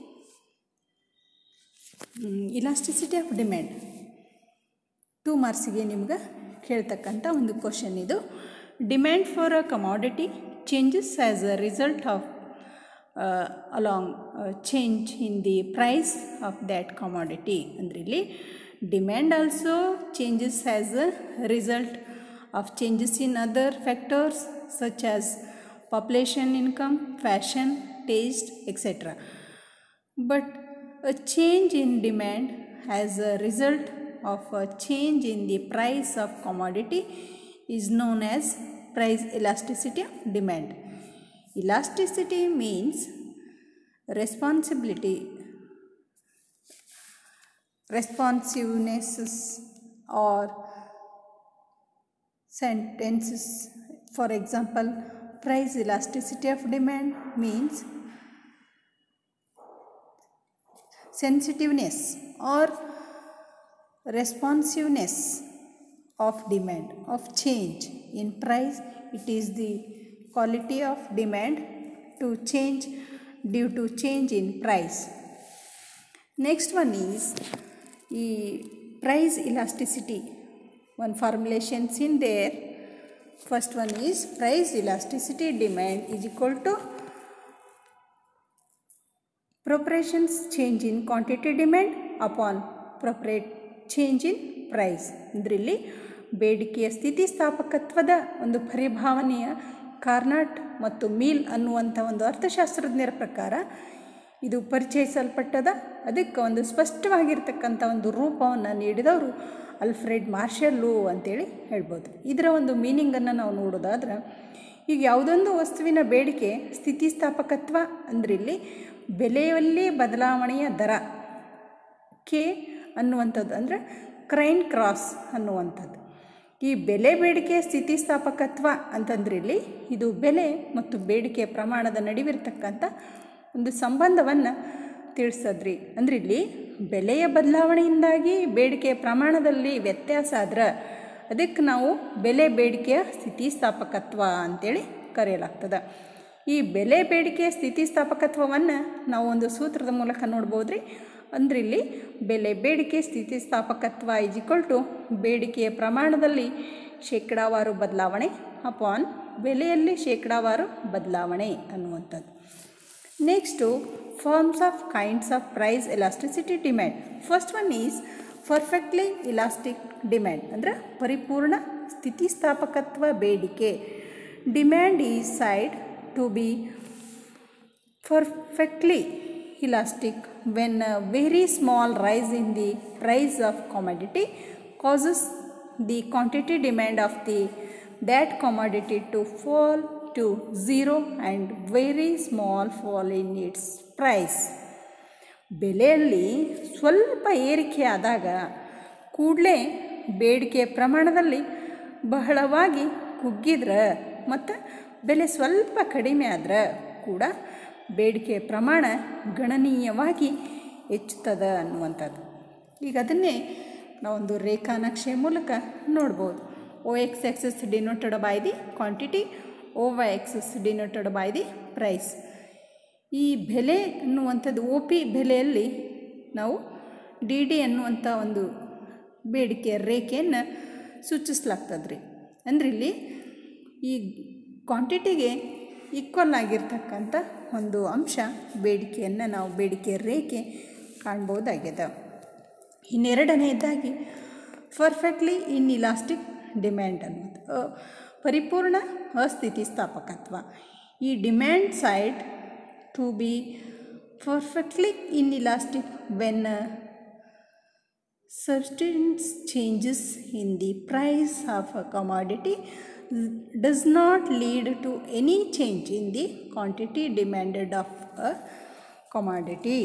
elasticity of demand two ಮಾರ್ಕ್ಸಿಗೆ ನಿಮ್ಗೆ ಕೇಳ್ತಕ್ಕಂಥ ಒಂದು ಕ್ವಶನ್ ಇದು demand for a commodity changes as a result of along change in the price of that commodity ಅಂದರೆ ಇಲ್ಲಿ demand also changes as a result of changes in other factors such as population income fashion taste etc but a change in demand as a result of a change in the price of commodity is known as price elasticity of demand elasticity means responsibility responsiveness or sentences for example price elasticity of demand means sensitiveness or responsiveness of demand of change in price it is the quality of demand to change due to change in price next one is the price elasticity one formulations in there first one is price elasticity demand is equal to proportions change in quantity demand upon proportionate change in price ಅಂದರೆ ಇಲ್ಲಿ ಬೇಡಿಕೆಯ ಸ್ಥಿತಿಸ್ಥಾಪಕತ್ವದ ಒಂದು ಪರಿಭಾವನೆಯ Carnot ಮತ್ತು meal ಅನ್ನುವಂಥ ಒಂದು ಅರ್ಥಶಾಸ್ತ್ರಜ್ಞರ ಪ್ರಕಾರ ಇದು ಪರಿಚಯಿಸಲ್ಪಟ್ಟದ ಅದಕ್ಕೆ ಒಂದು ಸ್ಪಷ್ಟವಾಗಿರ್ತಕ್ಕಂಥ ಒಂದು ರೂಪವನ್ನು ನೀಡಿದವರು ಅಲ್ಫ್ರೆಡ್ ಮಾರ್ಷಲ್ಲು ಅಂತೇಳಿ ಹೇಳ್ಬೋದು ಇದರ ಒಂದು ಮೀನಿಂಗನ್ನು ನಾವು ನೋಡೋದಾದ್ರೆ ಈಗ ಯಾವುದೊಂದು ವಸ್ತುವಿನ ಬೇಡಿಕೆ ಸ್ಥಿತಿಸ್ಥಾಪಕತ್ವ ಅಂದರೆ ಇಲ್ಲಿ ಬೆಲೆಯಲ್ಲಿ ಬದಲಾವಣೆಯ ದರ ಕೆ ಅನ್ನುವಂಥದ್ದು ಅಂದರೆ ಕ್ರೈನ್ ಕ್ರಾಸ್ ಅನ್ನುವಂಥದ್ದು ಈ ಬೆಲೆ ಬೇಡಿಕೆ ಸ್ಥಿತಿಸ್ಥಾಪಕತ್ವ ಅಂತಂದ್ರೆ ಇಲ್ಲಿ ಇದು ಬೆಲೆ ಮತ್ತು ಬೇಡಿಕೆಯ ಪ್ರಮಾಣದ ನಡುವಿರ್ತಕ್ಕಂಥ ಒಂದು ಸಂಬಂಧವನ್ನು ತಿಳಿಸದ್ರಿ ಅಂದ್ರೆ ಇಲ್ಲಿ ಬೆಲೆಯ ಬದಲಾವಣೆಯಿಂದಾಗಿ ಬೇಡಿಕೆಯ ಪ್ರಮಾಣದಲ್ಲಿ ವ್ಯತ್ಯಾಸ ಆದ್ರೆ ಅದಕ್ಕೆ ನಾವು ಬೆಲೆ ಬೇಡಿಕೆಯ ಸ್ಥಿತಿಸ್ಥಾಪಕತ್ವ ಅಂತೇಳಿ ಕರೆಯಲಾಗ್ತದೆ ಈ ಬೆಲೆ ಬೇಡಿಕೆಯ ಸ್ಥಿತಿಸ್ಥಾಪಕತ್ವವನ್ನು ನಾವು ಒಂದು ಸೂತ್ರದ ಮೂಲಕ ನೋಡ್ಬೋದು ರೀ ಅಂದ್ರೆ ಇಲ್ಲಿ ಬೆಲೆ ಬೇಡಿಕೆ ಸ್ಥಿತಿಸ್ಥಾಪಕತ್ವ ಇಸ್ ಈಕ್ವಲ್ ಟು ಬೇಡಿಕೆಯ ಪ್ರಮಾಣದಲ್ಲಿ ಶೇಕಡಾವಾರು ಬದಲಾವಣೆ ಅಪಾನ್ ಬೆಲೆಯಲ್ಲಿ ಶೇಕಡಾವಾರು ಬದಲಾವಣೆ ಅನ್ನುವಂಥದ್ದು next forms of kinds of price elasticity demand first one is perfectly elastic demand ಅಂದರೆ ಪರಿಪೂರ್ಣ ಸ್ಥಿತಿಸ್ಥಾಪಕತ್ವ ಬೇಡಿಕೆ demand is said to be perfectly elastic when a very small rise in the price of commodity causes the quantity demand of the that commodity to fall to zero and very small fall in its price ಬೆಲೆಯಲ್ಲಿ ಸ್ವಲ್ಪ ಏರಿಕೆ ಆದಾಗ ಕೂಡಲೇ ಬೇಡಿಕೆಯ ಪ್ರಮಾಣದಲ್ಲಿ ಬಹಳವಾಗಿ ಕುಗ್ಗಿದ್ರೆ ಮತ್ತು ಬೆಲೆ ಸ್ವಲ್ಪ ಕಡಿಮೆ ಆದ್ರೆ ಕೂಡ ಬೇಡಿಕೆಯ ಪ್ರಮಾಣ ಗಣನೀಯವಾಗಿ ಹೆಚ್ಚುತ್ತದೆ ಅನ್ನುವಂಥದ್ದು ಈಗ ಅದನ್ನೇ ನಾವೊಂದು ರೇಖಾನಕ್ಷೆ ಮೂಲಕ ನೋಡ್ಬೋದು O X axis denoted by the quantity O Y axis denoted by the price ಈ ಬೆಲೆ ಅನ್ನುವಂಥದ್ದು ಒ ಪಿ ಬೆಲೆಯಲ್ಲಿ ನಾವು ಡಿ ಡಿ ಅನ್ನುವಂಥ ಒಂದು ಬೇಡಿಕೆಯ ರೇಖೆಯನ್ನು ಸೂಚಿಸ್ಲಾಗ್ತದೆ ರೀ ಅಂದ್ರೆ ಇಲ್ಲಿ ಈ ಕ್ವಾಂಟಿಟಿಗೆ ಈಕ್ವಲ್ ಆಗಿರ್ತಕ್ಕಂಥ ಒಂದು ಅಂಶ ಬೇಡಿಕೆಯನ್ನು ನಾವು ಬೇಡಿಕೆಯ ರೇಖೆ ಕಾಣ್ಬೋದಾಗಿದೆ ಇನ್ನೆರಡನೆಯದಾಗಿ ಪರ್ಫೆಕ್ಟ್ಲಿ ಇನ್ ಇಲಾಸ್ಟಿಕ್ ಡಿಮ್ಯಾಂಡ್ ಅನ್ನೋದು ಅ, ಪರಿಪೂರ್ಣ ಅಸ್ಥಿತಿಸ್ಥಾಪಕತ್ವ ಈ demand said to be perfectly inelastic when substance changes in the price of a commodity does not lead to any change in the quantity demanded of a commodity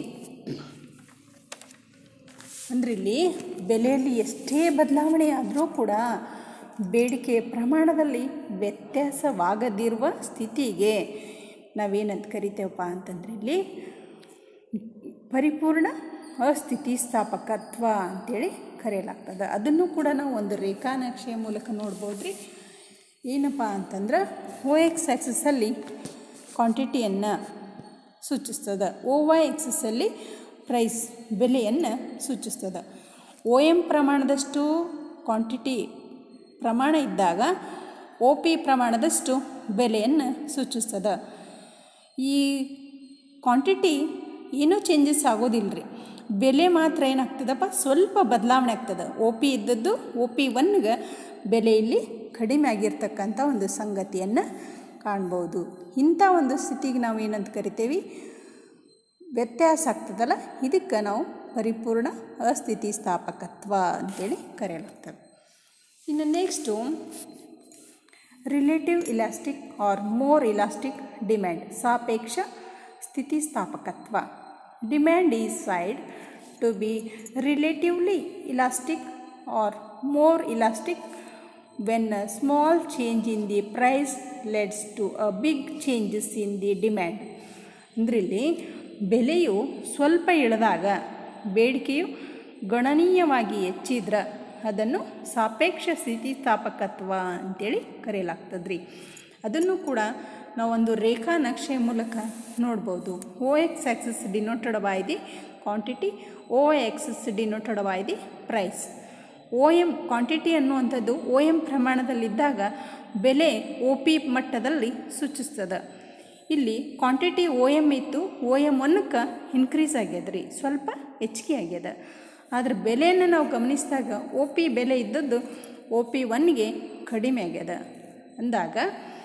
ಅಂದ್ರೆ ಇಲ್ಲಿ ಬೆಲೆಯಲ್ಲಿ ಎಷ್ಟೇ ಬದಲಾವಣೆ ಆದರೂ ಕೂಡ ಬೇಡಿಕೆಯ ಪ್ರಮಾಣದಲ್ಲಿ ವ್ಯತ್ಯಾಸವಾಗದಿರುವ ಸ್ಥಿತಿಗೆ ನಾವೇನಂತ ಕರಿತೇವಪ್ಪ ಅಂತಂದ್ರೆ ಇಲ್ಲಿ ಪರಿಪೂರ್ಣ ಅಸ್ಥಿತಿಸ್ಥಾಪಕತ್ವ ಅಂತೇಳಿ ಕರೆಯಲಾಗ್ತದೆ ಅದನ್ನು ಕೂಡ ನಾವು ಒಂದು ರೇಖಾನಕ್ಷೆಯ ಮೂಲಕ ನೋಡ್ಬೋದು ರೀ ಏನಪ್ಪ ಅಂತಂದ್ರೆ ಓ ಎಕ್ಸ್ ಆ್ಯಕ್ಸಸ್ಸಲ್ಲಿ ಕ್ವಾಂಟಿಟಿಯನ್ನು ಸೂಚಿಸ್ತದೆ ಓ ವೈ ಎಕ್ಸಸ್ಸಲ್ಲಿ ಪ್ರೈಸ್ ಬೆಲೆಯನ್ನು ಸೂಚಿಸ್ತದೆ ಓ ಎಮ್ ಪ್ರಮಾಣದಷ್ಟು ಕ್ವಾಂಟಿಟಿ ಪ್ರಮಾಣ ಇದ್ದಾಗ ಒ ಪಿ ಪ್ರಮಾಣದಷ್ಟು ಬೆಲೆಯನ್ನು ಸೂಚಿಸ್ತದೆ ಈ ಕ್ವಾಂಟಿಟಿ ಏನೂ ಚೇಂಜಸ್ ಆಗೋದಿಲ್ಲ ರೀ ಬೆಲೆ ಮಾತ್ರ ಏನಾಗ್ತದಪ್ಪ ಸ್ವಲ್ಪ ಬದಲಾವಣೆ ಆಗ್ತದೆ ಒ ಪಿ ಇದ್ದದ್ದು ಒ ಪಿ ಒನ್ಗೆ ಬೆಲೆಯಲ್ಲಿ ಕಡಿಮೆ ಆಗಿರ್ತಕ್ಕಂಥ ಒಂದು ಸಂಗತಿಯನ್ನು ಕಾಣ್ಬೋದು ಇಂಥ ಒಂದು ಸ್ಥಿತಿಗೆ ನಾವು ಏನಂತ ಕರಿತೇವೆ ವ್ಯತ್ಯಾಸ ಆಗ್ತದಲ್ಲ ಇದಕ್ಕೆ ನಾವು ಪರಿಪೂರ್ಣ ಅಸ್ಥಿತಿಸ್ಥಾಪಕತ್ವ ಅಂತೇಳಿ ಕರೆಯಲಾಗ್ತದೆ ಇನ್ನು next relative elastic or more elastic demand ಸಾಪೇಕ್ಷ ಸ್ಥಿತಿಸ್ಥಾಪಕತ್ವ demand is said to be relatively elastic or more elastic when a small change in the price leads to a big changes in the demand ಅಂದ್ರೆ ಇಲ್ಲಿ ಬೆಲೆಯು ಸ್ವಲ್ಪ ಇಳಿದಾಗ ಬೇಡಿಕೆಯು ಗಣನೀಯವಾಗಿ ಹೆಚ್ಚಿದ್ರೆ ಅದನ್ನು ಸಾಪೇಕ್ಷ ಸ್ಥಿತಿಸ್ಥಾಪಕತ್ವ ಅಂತೇಳಿ ಕರೆಯಲಾಗ್ತದೆ ರೀ ಅದನ್ನು ಕೂಡ ನಾವೊಂದು ರೇಖಾ ನಕ್ಷೆ ಮೂಲಕ ನೋಡ್ಬೋದು O X axis denoted by the quantity O axis denoted by the price O M quantity ಅನ್ನುವಂಥದ್ದು ಓ ಎಮ್ ಪ್ರಮಾಣದಲ್ಲಿದ್ದಾಗ ಬೆಲೆ ಒ ಪಿ ಮಟ್ಟದಲ್ಲಿ ಸೂಚಿಸ್ತದೆ ಇಲ್ಲಿ ಕ್ವಾಂಟಿಟಿ ಓ ಎಮ್ ಇತ್ತು ಓ ಎಮ್ ಒನ್ನಕ್ಕೆ ಇನ್ಕ್ರೀಸ್ ಆಗ್ಯದ ರೀ ಸ್ವಲ್ಪ ಹೆಚ್ಚಿಗೆ ಆಗ್ಯದ ಆದರೆ ಬೆಲೆಯನ್ನು ನಾವು ಗಮನಿಸಿದಾಗ ಒ ಪಿ ಬೆಲೆ ಇದ್ದದ್ದು ಒ ಪಿ ಒನ್ಗೆ ಕಡಿಮೆ ಆಗ್ಯದ ಅಂದಾಗ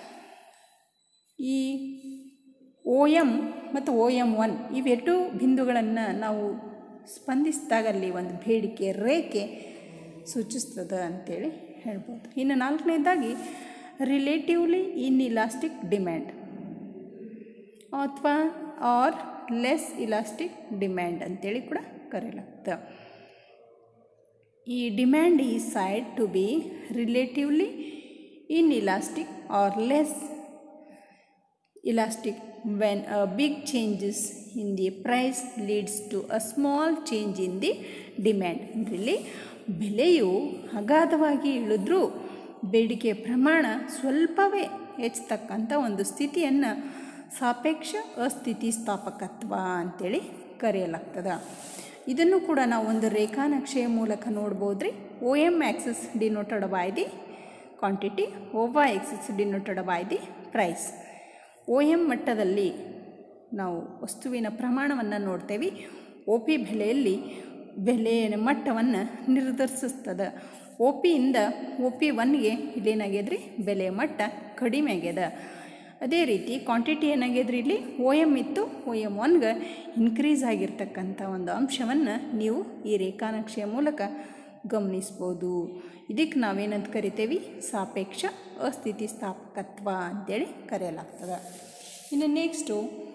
ಈ ಓ ಎಮ್ ಮತ್ತು ಓ ಎಮ್ ಒನ್ ಇವೆರಡು ಬಿಂದುಗಳನ್ನು ನಾವು ಸ್ಪಂದಿಸಿದಾಗಲ್ಲಿ ಒಂದು ಬೇಡಿಕೆ ರೇಖೆ ಸೂಚಿಸ್ತದೆ ಅಂತೇಳಿ ಹೇಳ್ಬೋದು ಇನ್ನು ನಾಲ್ಕನೇದಾಗಿ ರಿಲೇಟಿವ್ಲಿ ಇನ್ ಇಲಾಸ್ಟಿಕ್ ಡಿಮ್ಯಾಂಡ್ ಅಥವಾ ಆರ್ ಲೆಸ್ ಇಲಾಸ್ಟಿಕ್ ಡಿಮ್ಯಾಂಡ್ ಅಂತೇಳಿ ಕೂಡ ಕರೆಯಲಾಗ್ತದೆ ಈ ಡಿಮ್ಯಾಂಡ್ ಈ said to be relatively inelastic or less elastic when a big changes in the price leads to a small change in the demand ಇದರಲ್ಲಿ ಬೆಲೆಯು ಅಗಾಧವಾಗಿ ಇಳಿದ್ರೂ ಬೇಡಿಕೆ ಪ್ರಮಾಣ ಸ್ವಲ್ಪವೇ ಹೆಚ್ಚತಕ್ಕಂಥ ಒಂದು ಸ್ಥಿತಿಯನ್ನು ಸಾಪೇಕ್ಷ ಅಸ್ಥಿತಿಸ್ಥಾಪಕತ್ವ ಅಂತೇಳಿ ಕರೆಯಲಾಗ್ತದೆ ಇದನ್ನು ಕೂಡ ನಾವು ಒಂದು ರೇಖಾನಕ್ಷೆಯ ಮೂಲಕ ನೋಡ್ಬೋದು ರೀ O M axis denoted by the quantity ಓವಾ axis denoted by the price O M ಮಟ್ಟದಲ್ಲಿ ನಾವು ವಸ್ತುವಿನ ಪ್ರಮಾಣವನ್ನು ನೋಡ್ತೇವೆ ಒ ಪಿ ಬೆಲೆಯಲ್ಲಿ ಬೆಲೆಯ ಮಟ್ಟವನ್ನು ನಿರ್ಧರಿಸ್ತದೆ ಒ ಪಿಯಿಂದ ಒ ಪಿ ಒನ್ಗೆ ಇಲ್ಲೇನಾಗ್ಯದ್ರಿ ಬೆಲೆಯ ಮಟ್ಟ ಕಡಿಮೆ ಆಗ್ಯದ ಅದೇ ರೀತಿ ಕ್ವಾಂಟಿಟಿ ಏನಾಗ್ಯದ್ರಿ ಇಲ್ಲಿ ಓ ಎಮ್ ಇತ್ತು ಓ ಎಮ್ ಒನ್ಗೆ ಇನ್ಕ್ರೀಸ್ ಆಗಿರ್ತಕ್ಕಂಥ ಒಂದು ಅಂಶವನ್ನು ನೀವು ಈ ರೇಖಾನಕ್ಷೆಯ ಮೂಲಕ ಗಮನಿಸ್ಬೋದು ಇದಕ್ಕೆ ನಾವೇನಂತ ಕರಿತೇವೆ ಸಾಪೇಕ್ಷ ಅಸ್ಥಿತಿಸ್ಥಾಪಕತ್ವ ಅಂತೇಳಿ ಕರೆಯಲಾಗ್ತದೆ ಇನ್ನು ನೆಕ್ಸ್ಟು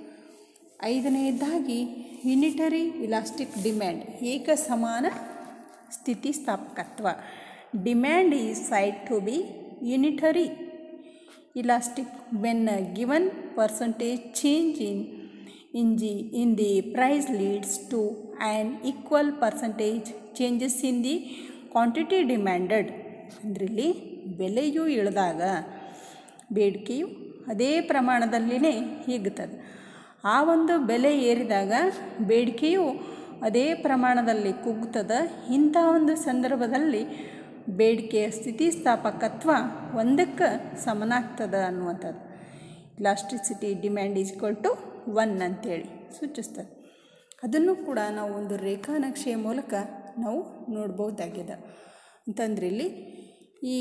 ಐದನೆಯದಾಗಿ ಯುನಿಟರಿ ಇಲಾಸ್ಟಿಕ್ ಡಿಮ್ಯಾಂಡ್ ಏಕ ಸಮಾನ ಸ್ಥಿತಿಸ್ಥಾಪಕತ್ವ demand is said to be unitary elastic when given percentage change in in the, in the price leads to an equal percentage changes in the quantity demanded ಅದರಲ್ಲಿ ಬೆಲೆಯು ಇಳಿದಾಗ ಬೇಡಿಕೆಯು ಅದೇ ಪ್ರಮಾಣದಲ್ಲಿನೇ ಹಿಗ್ತದೆ ಆ ಒಂದು ಬೆಲೆ ಏರಿದಾಗ ಬೇಡಿಕೆಯು ಅದೇ ಪ್ರಮಾಣದಲ್ಲಿ ಕುಗ್ತದೆ ಇಂಥ ಒಂದು ಸಂದರ್ಭದಲ್ಲಿ ಬೇಡಿಕೆಯ ಸ್ಥಿತಿಸ್ಥಾಪಕತ್ವ ಒಂದಕ್ಕೆ ಸಮನಾಗ್ತದೆ ಅನ್ನುವಂಥದ್ದು elasticity demand is equal to one ಅಂತೇಳಿ ಸೂಚಿಸ್ತದೆ ಅದನ್ನು ಕೂಡ ನಾವು ಒಂದು ರೇಖಾನಕ್ಷೆಯ ಮೂಲಕ ನಾವು ನೋಡ್ಬೋದಾಗಿದೆ ಅಂತಂದ್ರೆ ಇಲ್ಲಿ ಈ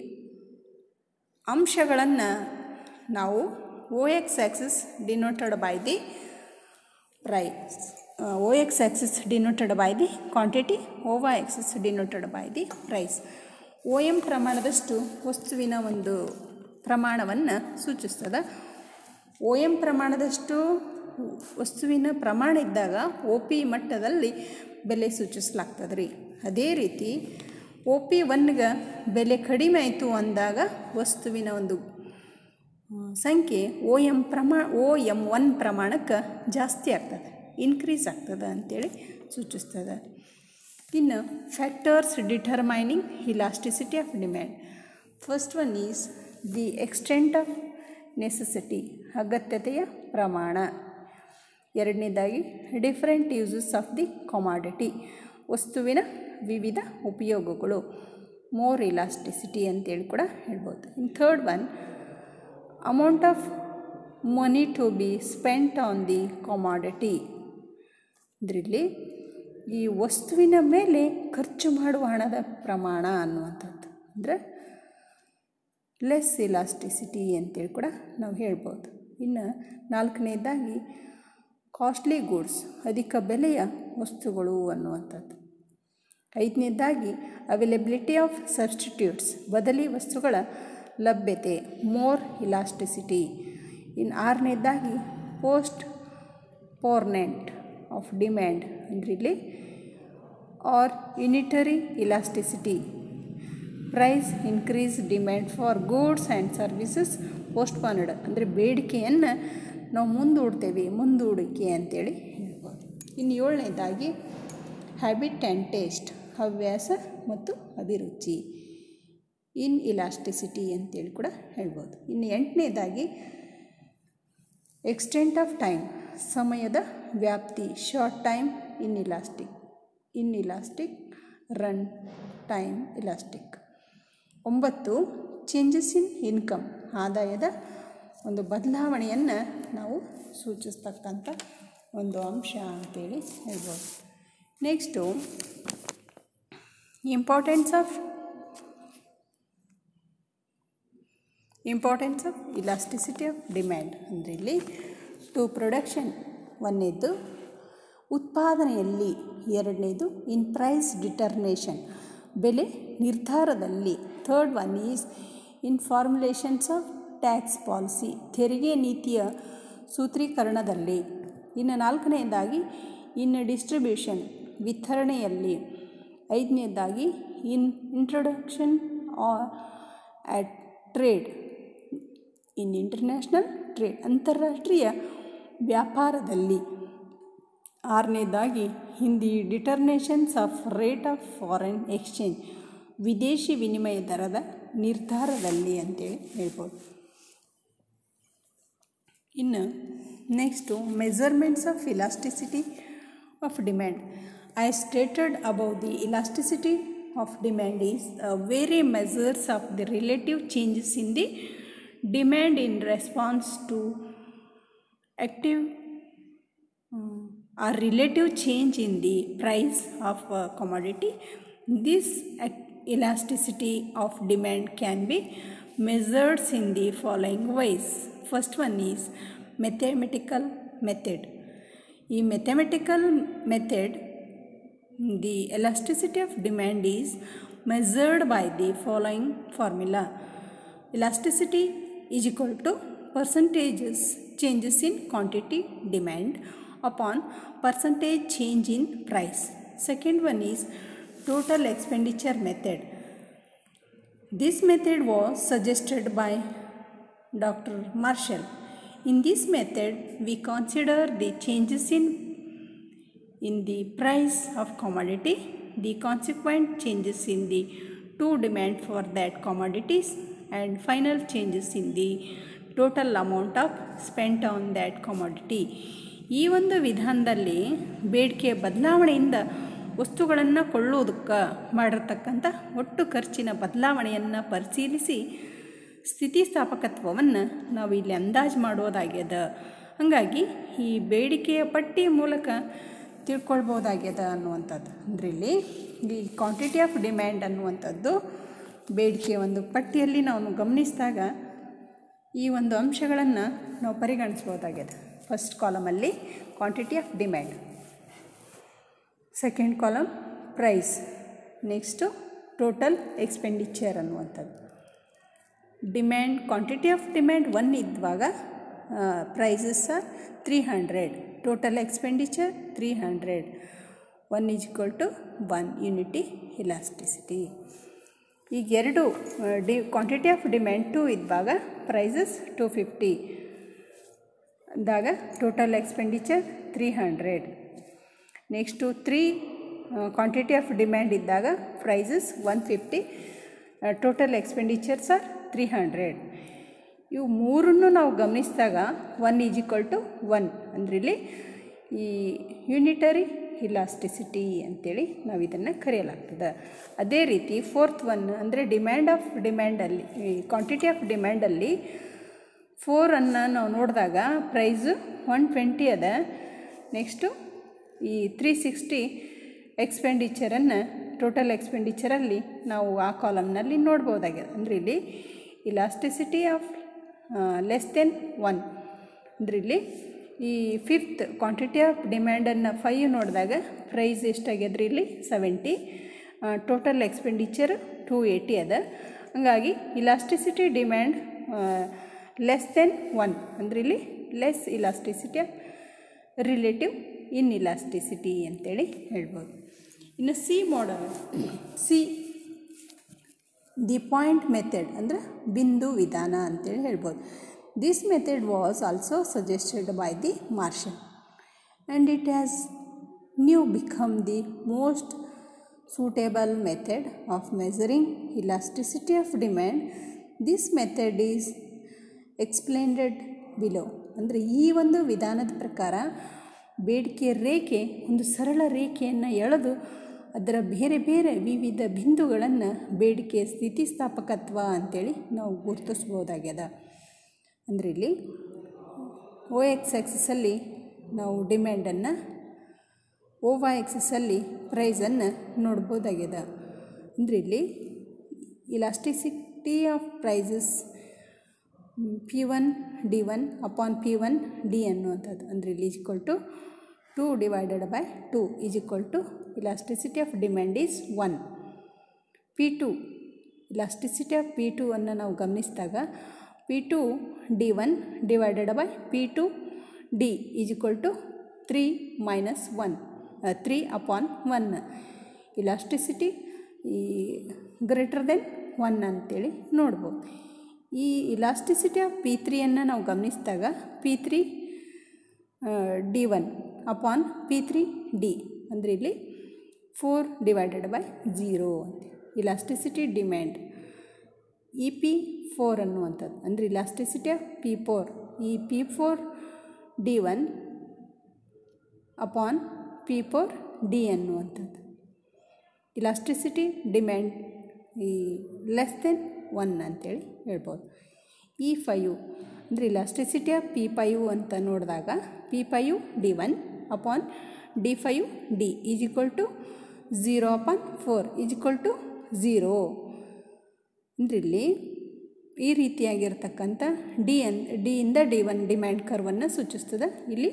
ಅಂಶಗಳನ್ನು ನಾವು O X axis denoted by the price O X axis denoted by the quantity ಓವಾ axis denoted by the price O M ಪ್ರಮಾಣದಷ್ಟು ವಸ್ತುವಿನ ಒಂದು ಪ್ರಮಾಣವನ್ನು ಸೂಚಿಸ್ತದೆ ಓ ಎಮ್ ಪ್ರಮಾಣದಷ್ಟು ವಸ್ತುವಿನ ಪ್ರಮಾಣ ಇದ್ದಾಗ ಒ ಪಿ ಮಟ್ಟದಲ್ಲಿ ಬೆಲೆ ಸೂಚಿಸಲಾಗ್ತದೆ ರೀ ಅದೇ ರೀತಿ ಒ ಪಿ ಒನ್ಗೆ ಬೆಲೆ ಕಡಿಮೆ ಆಯಿತು ಅಂದಾಗ ವಸ್ತುವಿನ ಒಂದು ಸಂಖ್ಯೆ ಓ ಎಮ್ ಪ್ರಮಾ ಓ ಎಮ್ ಒನ್ ಪ್ರಮಾಣಕ್ಕೆ ಜಾಸ್ತಿ ಆಗ್ತದೆ ಇನ್ಕ್ರೀಸ್ ಆಗ್ತದೆ ಅಂಥೇಳಿ ಸೂಚಿಸ್ತದೆ ಇನ್ನು factors determining elasticity of demand first one is the extent of necessity ಅಗತ್ಯತೆಯ ಪ್ರಮಾಣ ಎರಡನೇದಾಗಿ different uses of the commodity ವಸ್ತುವಿನ ವಿವಿಧ ಉಪಯೋಗಗಳು ಮೋರ್ ಇಲಾಸ್ಟಿಸಿಟಿ ಅಂತೇಳಿ ಕೂಡ ಹೇಳ್ಬೋದು in third one amount of money to be spent on the commodity ಇದರಲ್ಲಿ ಈ ವಸ್ತುವಿನ ಮೇಲೆ ಖರ್ಚು ಮಾಡುವ ಹಣದ ಪ್ರಮಾಣ ಅನ್ನುವಂಥದ್ದು ಅಂದರೆ ಲೆಸ್ ಇಲಾಸ್ಟಿಸಿಟಿ ಅಂತೇಳಿ ಕೂಡ ನಾವು ಹೇಳ್ಬೋದು ಇನ್ನು ನಾಲ್ಕನೇದಾಗಿ ಕಾಸ್ಟ್ಲಿ ಗೂಡ್ಸ್ ಅಧಿಕ ಬೆಲೆಯ ವಸ್ತುಗಳು ಅನ್ನುವಂಥದ್ದು ಐದನೇದಾಗಿ ಅವೈಲಬಿಲಿಟಿ ಆಫ್ ಸಬ್ಸ್ಟಿಟ್ಯೂಟ್ಸ್ ಬದಲಿ ವಸ್ತುಗಳ ಲಭ್ಯತೆ ಮೋರ್ ಇಲಾಸ್ಟಿಸಿಟಿ ಇನ್ನು ಆರನೇದಾಗಿ ಪೋಸ್ಟ್ ಪೋರ್ನೆಂಟ್ ಆಫ್ ಡಿಮ್ಯಾಂಡ್ ಅಂದರೆ ಇಲ್ಲಿ or unitary elasticity price increase demand for goods and services postponed ಅಂದರೆ ಬೇಡಿಕೆಯನ್ನು ನಾವು ಮುಂದೂಡ್ತೇವೆ ಮುಂದೂಡಿಕೆ ಅಂತೇಳಿ ಹೇಳ್ಬೋದು ಇನ್ನು ಏಳನೇದಾಗಿ ಹ್ಯಾಬಿಟ್ ಆ್ಯಂಡ್ ಟೇಸ್ಟ್ ಹವ್ಯಾಸ ಮತ್ತು ಅಭಿರುಚಿ ಇನ್ ಇಲಾಸ್ಟಿಸಿಟಿ ಅಂತೇಳಿ ಕೂಡ ಹೇಳ್ಬೋದು ಇನ್ನು ಎಂಟನೇದಾಗಿ ಎಕ್ಸ್ಟೆಂಟ್ ಆಫ್ ಟೈಮ್ ಸಮಯದ ವ್ಯಾಪ್ತಿ short time inelastic inelastic run time elastic ಒಂಬತ್ತು ಚೇಂಜಸ್ ಇನ್ ಇನ್ಕಮ್ ಆದಾಯದ ಒಂದು ಬದಲಾವಣೆಯನ್ನು ನಾವು ಸೂಚಿಸ್ತಕ್ಕಂಥ ಒಂದು ಅಂಶ ಅಂತೇಳಿ ಹೇಳ್ಬೋದು next importance of importance of elasticity of demand ಅಂದರೆ ಇಲ್ಲಿ ಟು ಪ್ರೊಡಕ್ಷನ್ ಒಂದನೇದು ಉತ್ಪಾದನೆಯಲ್ಲಿ ಎರಡನೇದು ಇನ್ ಪ್ರೈಸ್ ಡಿಟರ್ಮಿನೇಷನ್ ಬೆಲೆ ನಿರ್ಧಾರದಲ್ಲಿ third one is in formulations of tax policy ತೆರಿಗೆ ನೀತಿಯ ಸೂತ್ರೀಕರಣದಲ್ಲಿ ಇನ್ನು ನಾಲ್ಕನೆಯದಾಗಿ ಇನ್ ಡಿಸ್ಟ್ರಿಬ್ಯೂಷನ್ ವಿತರಣೆಯಲ್ಲಿ ಐದನೇದಾಗಿ in introduction at trade in international trade ಅಂತಾರಾಷ್ಟ್ರೀಯ ವ್ಯಾಪಾರದಲ್ಲಿ ಆರನೇದಾಗಿ ಹಿಂದಿ determinations of rate of foreign exchange ವಿದೇಶಿ ವಿನಿಮಯ ದರದ ನಿರ್ಧಾರದಲ್ಲಿ ಅಂತೇಳಿ ಹೇಳ್ಬೋದು ಇನ್ನು next measurements of elasticity of demand I stated above the elasticity of demand is uh, vary measures of the relative changes in the demand in response to active um, or relative change in the price of a commodity. This ac- elasticity of demand can be measured in the following ways. First one is mathematical method. ಈ mathematical method the elasticity of demand is measured by the following formula elasticity is equal to percentages changes in quantity demand upon percentage change in price second one is total expenditure method this method was suggested by dr marshall in this method we consider the changes in in the price of commodity, the consequent changes in the to demand for that commodities and final changes in the total amount of spent on that commodity. ಈ ಒಂದು ವಿಧಾನದಲ್ಲಿ ಬೇಡಿಕೆ ಬದಲಾವಣೆಯಿಂದ ವಸ್ತುಗಳನ್ನು ಕೊಳ್ಳುವುದಕ್ಕೆ ಮಾಡಿರ್ತಕ್ಕಂಥ ಒಟ್ಟು ಖರ್ಚಿನ ಬದಲಾವಣೆಯನ್ನು ಪರಿಶೀಲಿಸಿ ಸ್ಥಿತಿಸ್ಥಾಪಕತ್ವವನ್ನು ನಾವು ಇಲ್ಲಿ ಅಂದಾಜು ಮಾಡೋದಾಗ್ಯದ ಹಾಗಾಗಿ ಈ ಬೇಡಿಕೆಯ ಪಟ್ಟಿಯ ಮೂಲಕ ತಿಳ್ಕೊಳ್ಬೋದಾಗ್ಯದ ಅನ್ನುವಂಥದ್ದು ಅಂದರೆ ಇಲ್ಲಿ ಈ ಕ್ವಾಂಟಿಟಿ ಆಫ್ ಡಿಮ್ಯಾಂಡ್ ಅನ್ನುವಂಥದ್ದು ಬೇಡಿಕೆ ಒಂದು ಪಟ್ಟಿಯಲ್ಲಿ ನಾವು ಗಮನಿಸಿದಾಗ ಈ ಒಂದು ಅಂಶಗಳನ್ನು ನಾವು ಪರಿಗಣಿಸ್ಬೋದಾಗ್ಯದ ಫಸ್ಟ್ ಕಾಲಮಲ್ಲಿ quantity of demand second column price next total expenditure ಅನ್ನುವಂಥದ್ದು demand quantity of demand one ಇದ್ದಾಗ prices three hundred total expenditure three hundred one is equal to one unity elasticity ಈಗ ಎರಡು the quantity of demand two ಇದ್ದಾಗ prices two fifty ಅಂದಾಗ total expenditure three hundred next three quantity of demand ಇದ್ದಾಗ prices one fifty total expenditures are three hundred ಇವು ಮೂರನ್ನು ನಾವು ಗಮನಿಸಿದಾಗ one is equal to one ಅಂದರೆ ಇಲ್ಲಿ ಈ ಯೂನಿಟರಿ ಇಲಾಸ್ಟಿಸಿಟಿ ಅಂತೇಳಿ ನಾವು ಇದನ್ನು ಕರೆಯಲಾಗ್ತದೆ ಅದೇ ರೀತಿ ಫೋರ್ತ್ ಒನ್ ಅಂದರೆ ಡಿಮ್ಯಾಂಡ್ ಆಫ್ ಡಿಮ್ಯಾಂಡಲ್ಲಿ ಈ ಕ್ವಾಂಟಿಟಿ ಆಫ್ ಡಿಮ್ಯಾಂಡಲ್ಲಿ ಫೋರನ್ನು ನಾವು ನೋಡಿದಾಗ ಪ್ರೈಸು ಒನ್ ಟ್ವೆಂಟಿ ಅದ ನೆಕ್ಸ್ಟು ಈ ತ್ರೀ ಸಿಕ್ಸ್ಟಿ ಎಕ್ಸ್ಪೆಂಡಿಚರನ್ನು ಟೋಟಲ್ ಎಕ್ಸ್ಪೆಂಡಿಚರಲ್ಲಿ ನಾವು ಆ ಕಾಲಮ್ನಲ್ಲಿ ನೋಡ್ಬೋದಾಗಿದೆ ಅಂದರೆ ಇಲ್ಲಿ elasticity of less than one ಅಂದರೆ ಇಲ್ಲಿ ಈ ಫಿಫ್ತ್ ಕ್ವಾಂಟಿಟಿ ಆಫ್ ಡಿಮ್ಯಾಂಡನ್ನು ಫೈವ್ ನೋಡಿದಾಗ ಪ್ರೈಸ್ ಎಷ್ಟಾಗ್ಯದ್ರಿ ಇಲ್ಲಿ seventy total expenditure two eighty ಅದ ಹಂಗಾಗಿ elasticity demand less than one ಅಂದರೆ ಇಲ್ಲಿ less elasticity of relative in elasticity ಅಂತೇಳಿ ಹೇಳ್ಬೋದು ಇನ್ನು C model C the point method ಅಂದರೆ ಬಿಂದು ವಿಧಾನ ಅಂತೇಳಿ ಹೇಳ್ಬೋದು this method was also suggested by the Marshall and it has new become the most suitable method of measuring elasticity of demand this method is explained below ಅಂದರೆ ಈ ಒಂದು ವಿಧಾನದ ಪ್ರಕಾರ ಬೇಡಿಕೆ ರೇಖೆ ಒಂದು ಸರಳ ರೇಖೆಯನ್ನು ಎಳೆದು ಅದರ ಬೇರೆ ಬೇರೆ ವಿವಿಧ ಬಿಂದುಗಳನ್ನು ಬೇಡಿಕೆ ಸ್ಥಿತಿಸ್ಥಾಪಕತ್ವ ಅಂಥೇಳಿ ನಾವು ಗುರುತಿಸ್ಬೋದಾಗ್ಯದ ಅಂದರೆ ಇಲ್ಲಿ ಓ ಎಕ್ಸ್ ಆಕ್ಸಿಸಲ್ಲಿ ನಾವು ಡಿಮ್ಯಾಂಡನ್ನು ಓವಾ ಎಕ್ಸಸಲ್ಲಿ ಪ್ರೈಸನ್ನು ನೋಡ್ಬೋದಾಗ್ಯದ ಅಂದರೆ ಇಲ್ಲಿ elasticity of prices P one D one upon P one D ಅನ್ನುವಂಥದ್ದು ಅಂದರೆ ಇಲ್ಲಿ is equal to two divided by two is equal to elasticity of demand is one P two elasticity of P two ಅನ್ನು ನಾವು ಗಮನಿಸಿದಾಗ P two D one divided by P two D is equal to three minus one three upon one elasticity ಈ greater than one ಅಂತೇಳಿ ನೋಡ್ಬೋದು ಈ elasticity of P ತ್ರೀಯನ್ನು ನಾವು ಗಮನಿಸಿದಾಗ P three D one upon P three D ಅಂದರೆ ಇಲ್ಲಿ four divided by zero ಅಂತ elasticity demand E P four ಅನ್ನುವಂಥದ್ದು ಅಂದರೆ elasticity of P four E P four D one upon P four D ಅನ್ನುವಂಥದ್ದು elasticity demand ಈ less than one ಅಂತೇಳಿ ಹೇಳ್ಬೋದು ಈ ಫೈವ್ ಅಂದರೆ ಇಲಾಸ್ಟಿಸಿಟಿ ಆಫ್ ಪಿ ಫೈವ್ ಅಂತ ನೋಡಿದಾಗ P five D one upon D five D is equal to zero upon four is equal to zero ಅಂದರೆ ಇಲ್ಲಿ ಈ ರೀತಿಯಾಗಿರ್ತಕ್ಕಂಥ ಡಿ ಅನ್ ಡಿಯಿಂದ ಡಿ ಒನ್ ಡಿಮ್ಯಾಂಡ್ ಕರ್ವನ್ನು ಸೂಚಿಸ್ತದೆ ಇಲ್ಲಿ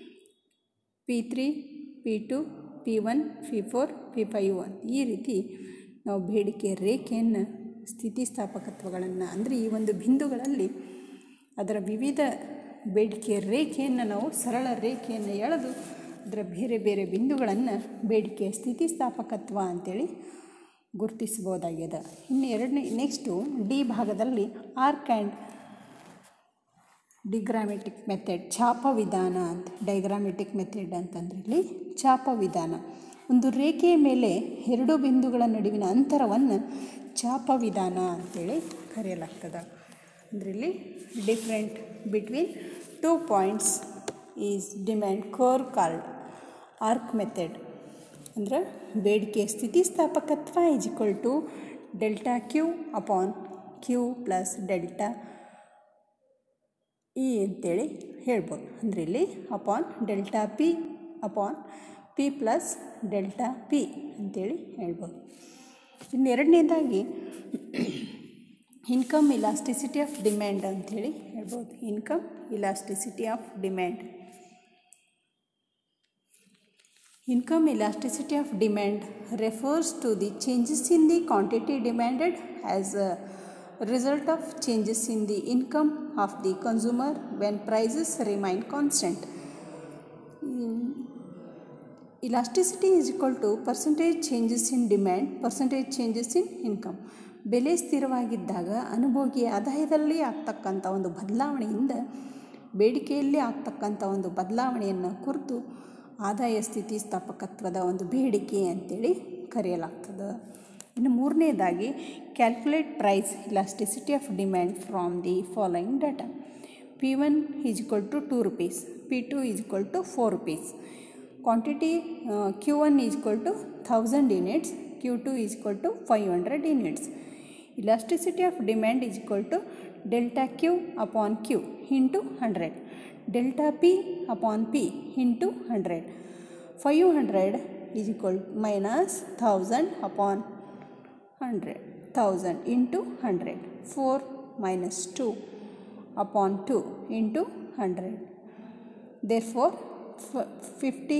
P three P two P one P four P five ಈ ರೀತಿ ನಾವು ಬೇಡಿಕೆ ರೇಖೆಯನ್ನು ಸ್ಥಿತಿಸ್ಥಾಪಕತ್ವಗಳನ್ನು ಅಂದರೆ ಈ ಒಂದು ಬಿಂದುಗಳಲ್ಲಿ ಅದರ ವಿವಿಧ ಬೇಡಿಕೆ ರೇಖೆಯನ್ನು ನಾವು ಸರಳ ರೇಖೆಯನ್ನು ಎಳೆದು ಅದರ ಬೇರೆ ಬೇರೆ ಬಿಂದುಗಳನ್ನು ಬೇಡಿಕೆ ಸ್ಥಿತಿಸ್ಥಾಪಕತ್ವ ಅಂಥೇಳಿ ಗುರುತಿಸ್ಬೋದಾಗ್ಯದ ಇನ್ನು ಎರಡನೇ ನೆಕ್ಸ್ಟು ಡಿ ಭಾಗದಲ್ಲಿ ಆರ್ಕ್ ಆ್ಯಂಡ್ ಡಿಗ್ರಾಮೆಟಿಕ್ ಮೆಥಡ್ ಛಾಪ ವಿಧಾನ ಅಂತ ಡೈಗ್ರಾಮೆಟಿಕ್ ಮೆಥಡ್ ಅಂತಂದ್ರೆ ಇಲ್ಲಿ ಛಾಪ ವಿಧಾನ ಒಂದು ರೇಖೆಯ ಮೇಲೆ ಎರಡು ಬಿಂದುಗಳ ನಡುವಿನ ಅಂತರವನ್ನು ಛಾಪ ವಿಧಾನ ಅಂತೇಳಿ ಕರೆಯಲಾಗ್ತದೆ ಅಂದರೆ ಇಲ್ಲಿ different between two points is demand ಕೋರ್ ಕಾರ್ಡ್ ಆರ್ಕ್ ಮೆಥಡ್ ಅಂದರೆ ಬೇಡಿಕೆ ಸ್ಥಿತಿಸ್ಥಾಪಕತ್ವ is equal to delta Q upon Q plus delta E ಅಂತೇಳಿ ಹೇಳ್ಬೋದು ಅಂದರೆ ಇಲ್ಲಿ upon delta P upon P plus delta P ಅಂತೇಳಿ ಹೇಳ್ಬೋದು ಇನ್ನು ಎರಡನೇದಾಗಿ ಇನ್ಕಮ್ ಇಲಾಸ್ಟಿಸಿಟಿ ಆಫ್ ಡಿಮ್ಯಾಂಡ್ ಅಂಥೇಳಿ ಹೇಳ್ಬೋದು income elasticity of demand Income elasticity of demand refers to the changes in the quantity demanded as a result of changes in the income of the consumer when prices remain constant. Elasticity is equal to percentage changes in demand, percentage changes in income. ಬೆಲೆ ಸ್ಥಿರವಾಗಿದ್ದಾಗ ಅನುಭೋಗಿ ಆದಾಯದಲ್ಲಿ ಆಗ್ತಕ್ಕಂಥ ಒಂದು ಬದಲಾವಣೆಯಿಂದ ಬೇಡಿಕೆಯಲ್ಲಿ ಆಗ್ತಕ್ಕಂಥ ಒಂದು ಬದಲಾವಣೆಯನ್ನು ಕುರಿತು ಆದಾಯ ಸ್ಥಿತಿಸ್ಥಾಪಕತ್ವದ ಒಂದು ಬೇಡಿಕೆ ಅಂತೇಳಿ ಕರೆಯಲಾಗ್ತದೆ ಇನ್ನು ಮೂರನೇದಾಗಿ calculate price elasticity of demand from the following data P one is equal to two rupees P two is equal to four rupees quantity Q one is equal to thousand units Q two is equal to five hundred units elasticity of demand is equal to delta Q upon Q into hundred delta p upon p into 100 500 is equal minus 1000 upon 100 1000 into 100 4 minus 2 upon 2 into 100 therefore 50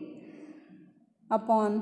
upon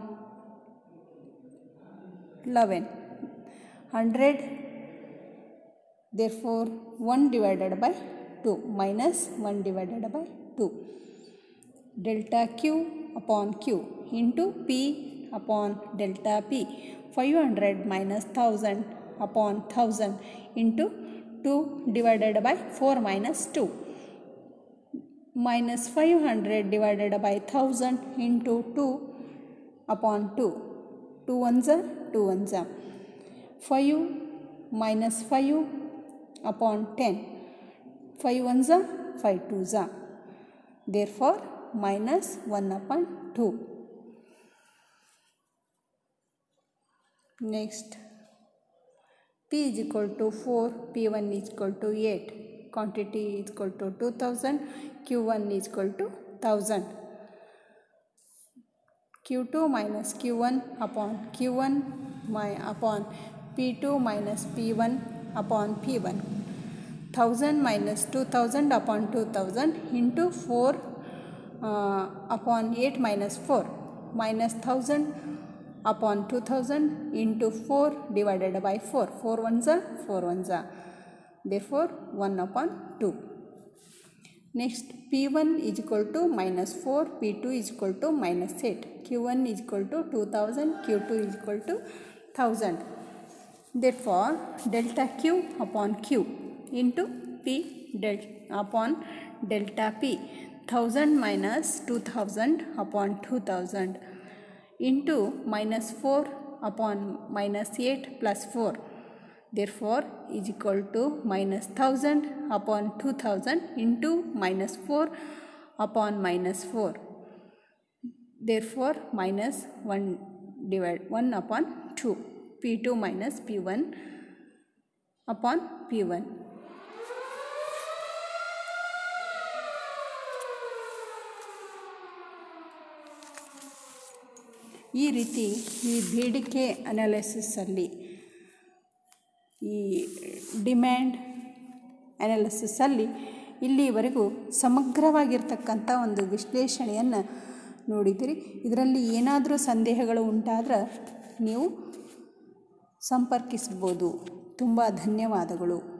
11 100 therefore 1 divided by 2 minus 1 divided by 2 delta q upon q into p upon delta p 500 minus 1000 upon thousand into two divided by four minus two minus 500 divided by 1000 into 2 upon 2. 2 ones are 2 ones are. 5 minus 5 upon 10. 5 ones are 5 twos are. Therefore, minus 1 upon 2. Next, P is equal to 4, P1 is equal to 8. Quantity is equal to 2000, Q1 is equal to 1000. Q2 minus Q1 upon Q1 my upon P2 minus P1 upon P1. 1000 minus 2000 upon 2000 into 4 uh, upon 8 minus 4 minus 1000 upon 2000 into 4 divided by 4. 4 ones are 4 ones are. Therefore, 1 upon 2. Next, P1 is equal to minus 4, P2 is equal to minus 8, Q1 is equal to 2000, Q2 is equal to 1000. Therefore, delta Q upon Q into P del upon delta P 1000 minus 2000 upon 2000 into minus 4 upon minus 8 plus 4 therefore is equal to minus 1000 upon 2000 into minus 4 upon minus 4 therefore minus 1 divide 1 upon 2 p2 minus p1 upon p1 ಈ ರೀತಿ ಈ ಬೇಡಿಕೆ ಅನಾಲಿಸಿಸಲ್ಲಿ ಈ demand ಅನಾಲಿಸಿಸಲ್ಲಿ ಇಲ್ಲಿವರೆಗೂ ಸಮಗ್ರವಾಗಿರ್ತಕ್ಕಂಥ ಒಂದು ವಿಶ್ಲೇಷಣೆಯನ್ನು ನೋಡಿದಿರಿ ಇದರಲ್ಲಿ ಏನಾದರೂ ಸಂದೇಹಗಳು ಉಂಟಾದ್ರೆ ನೀವು ಸಂಪರ್ಕಿಸ್ಬೋದು ತುಂಬ ಧನ್ಯವಾದಗಳು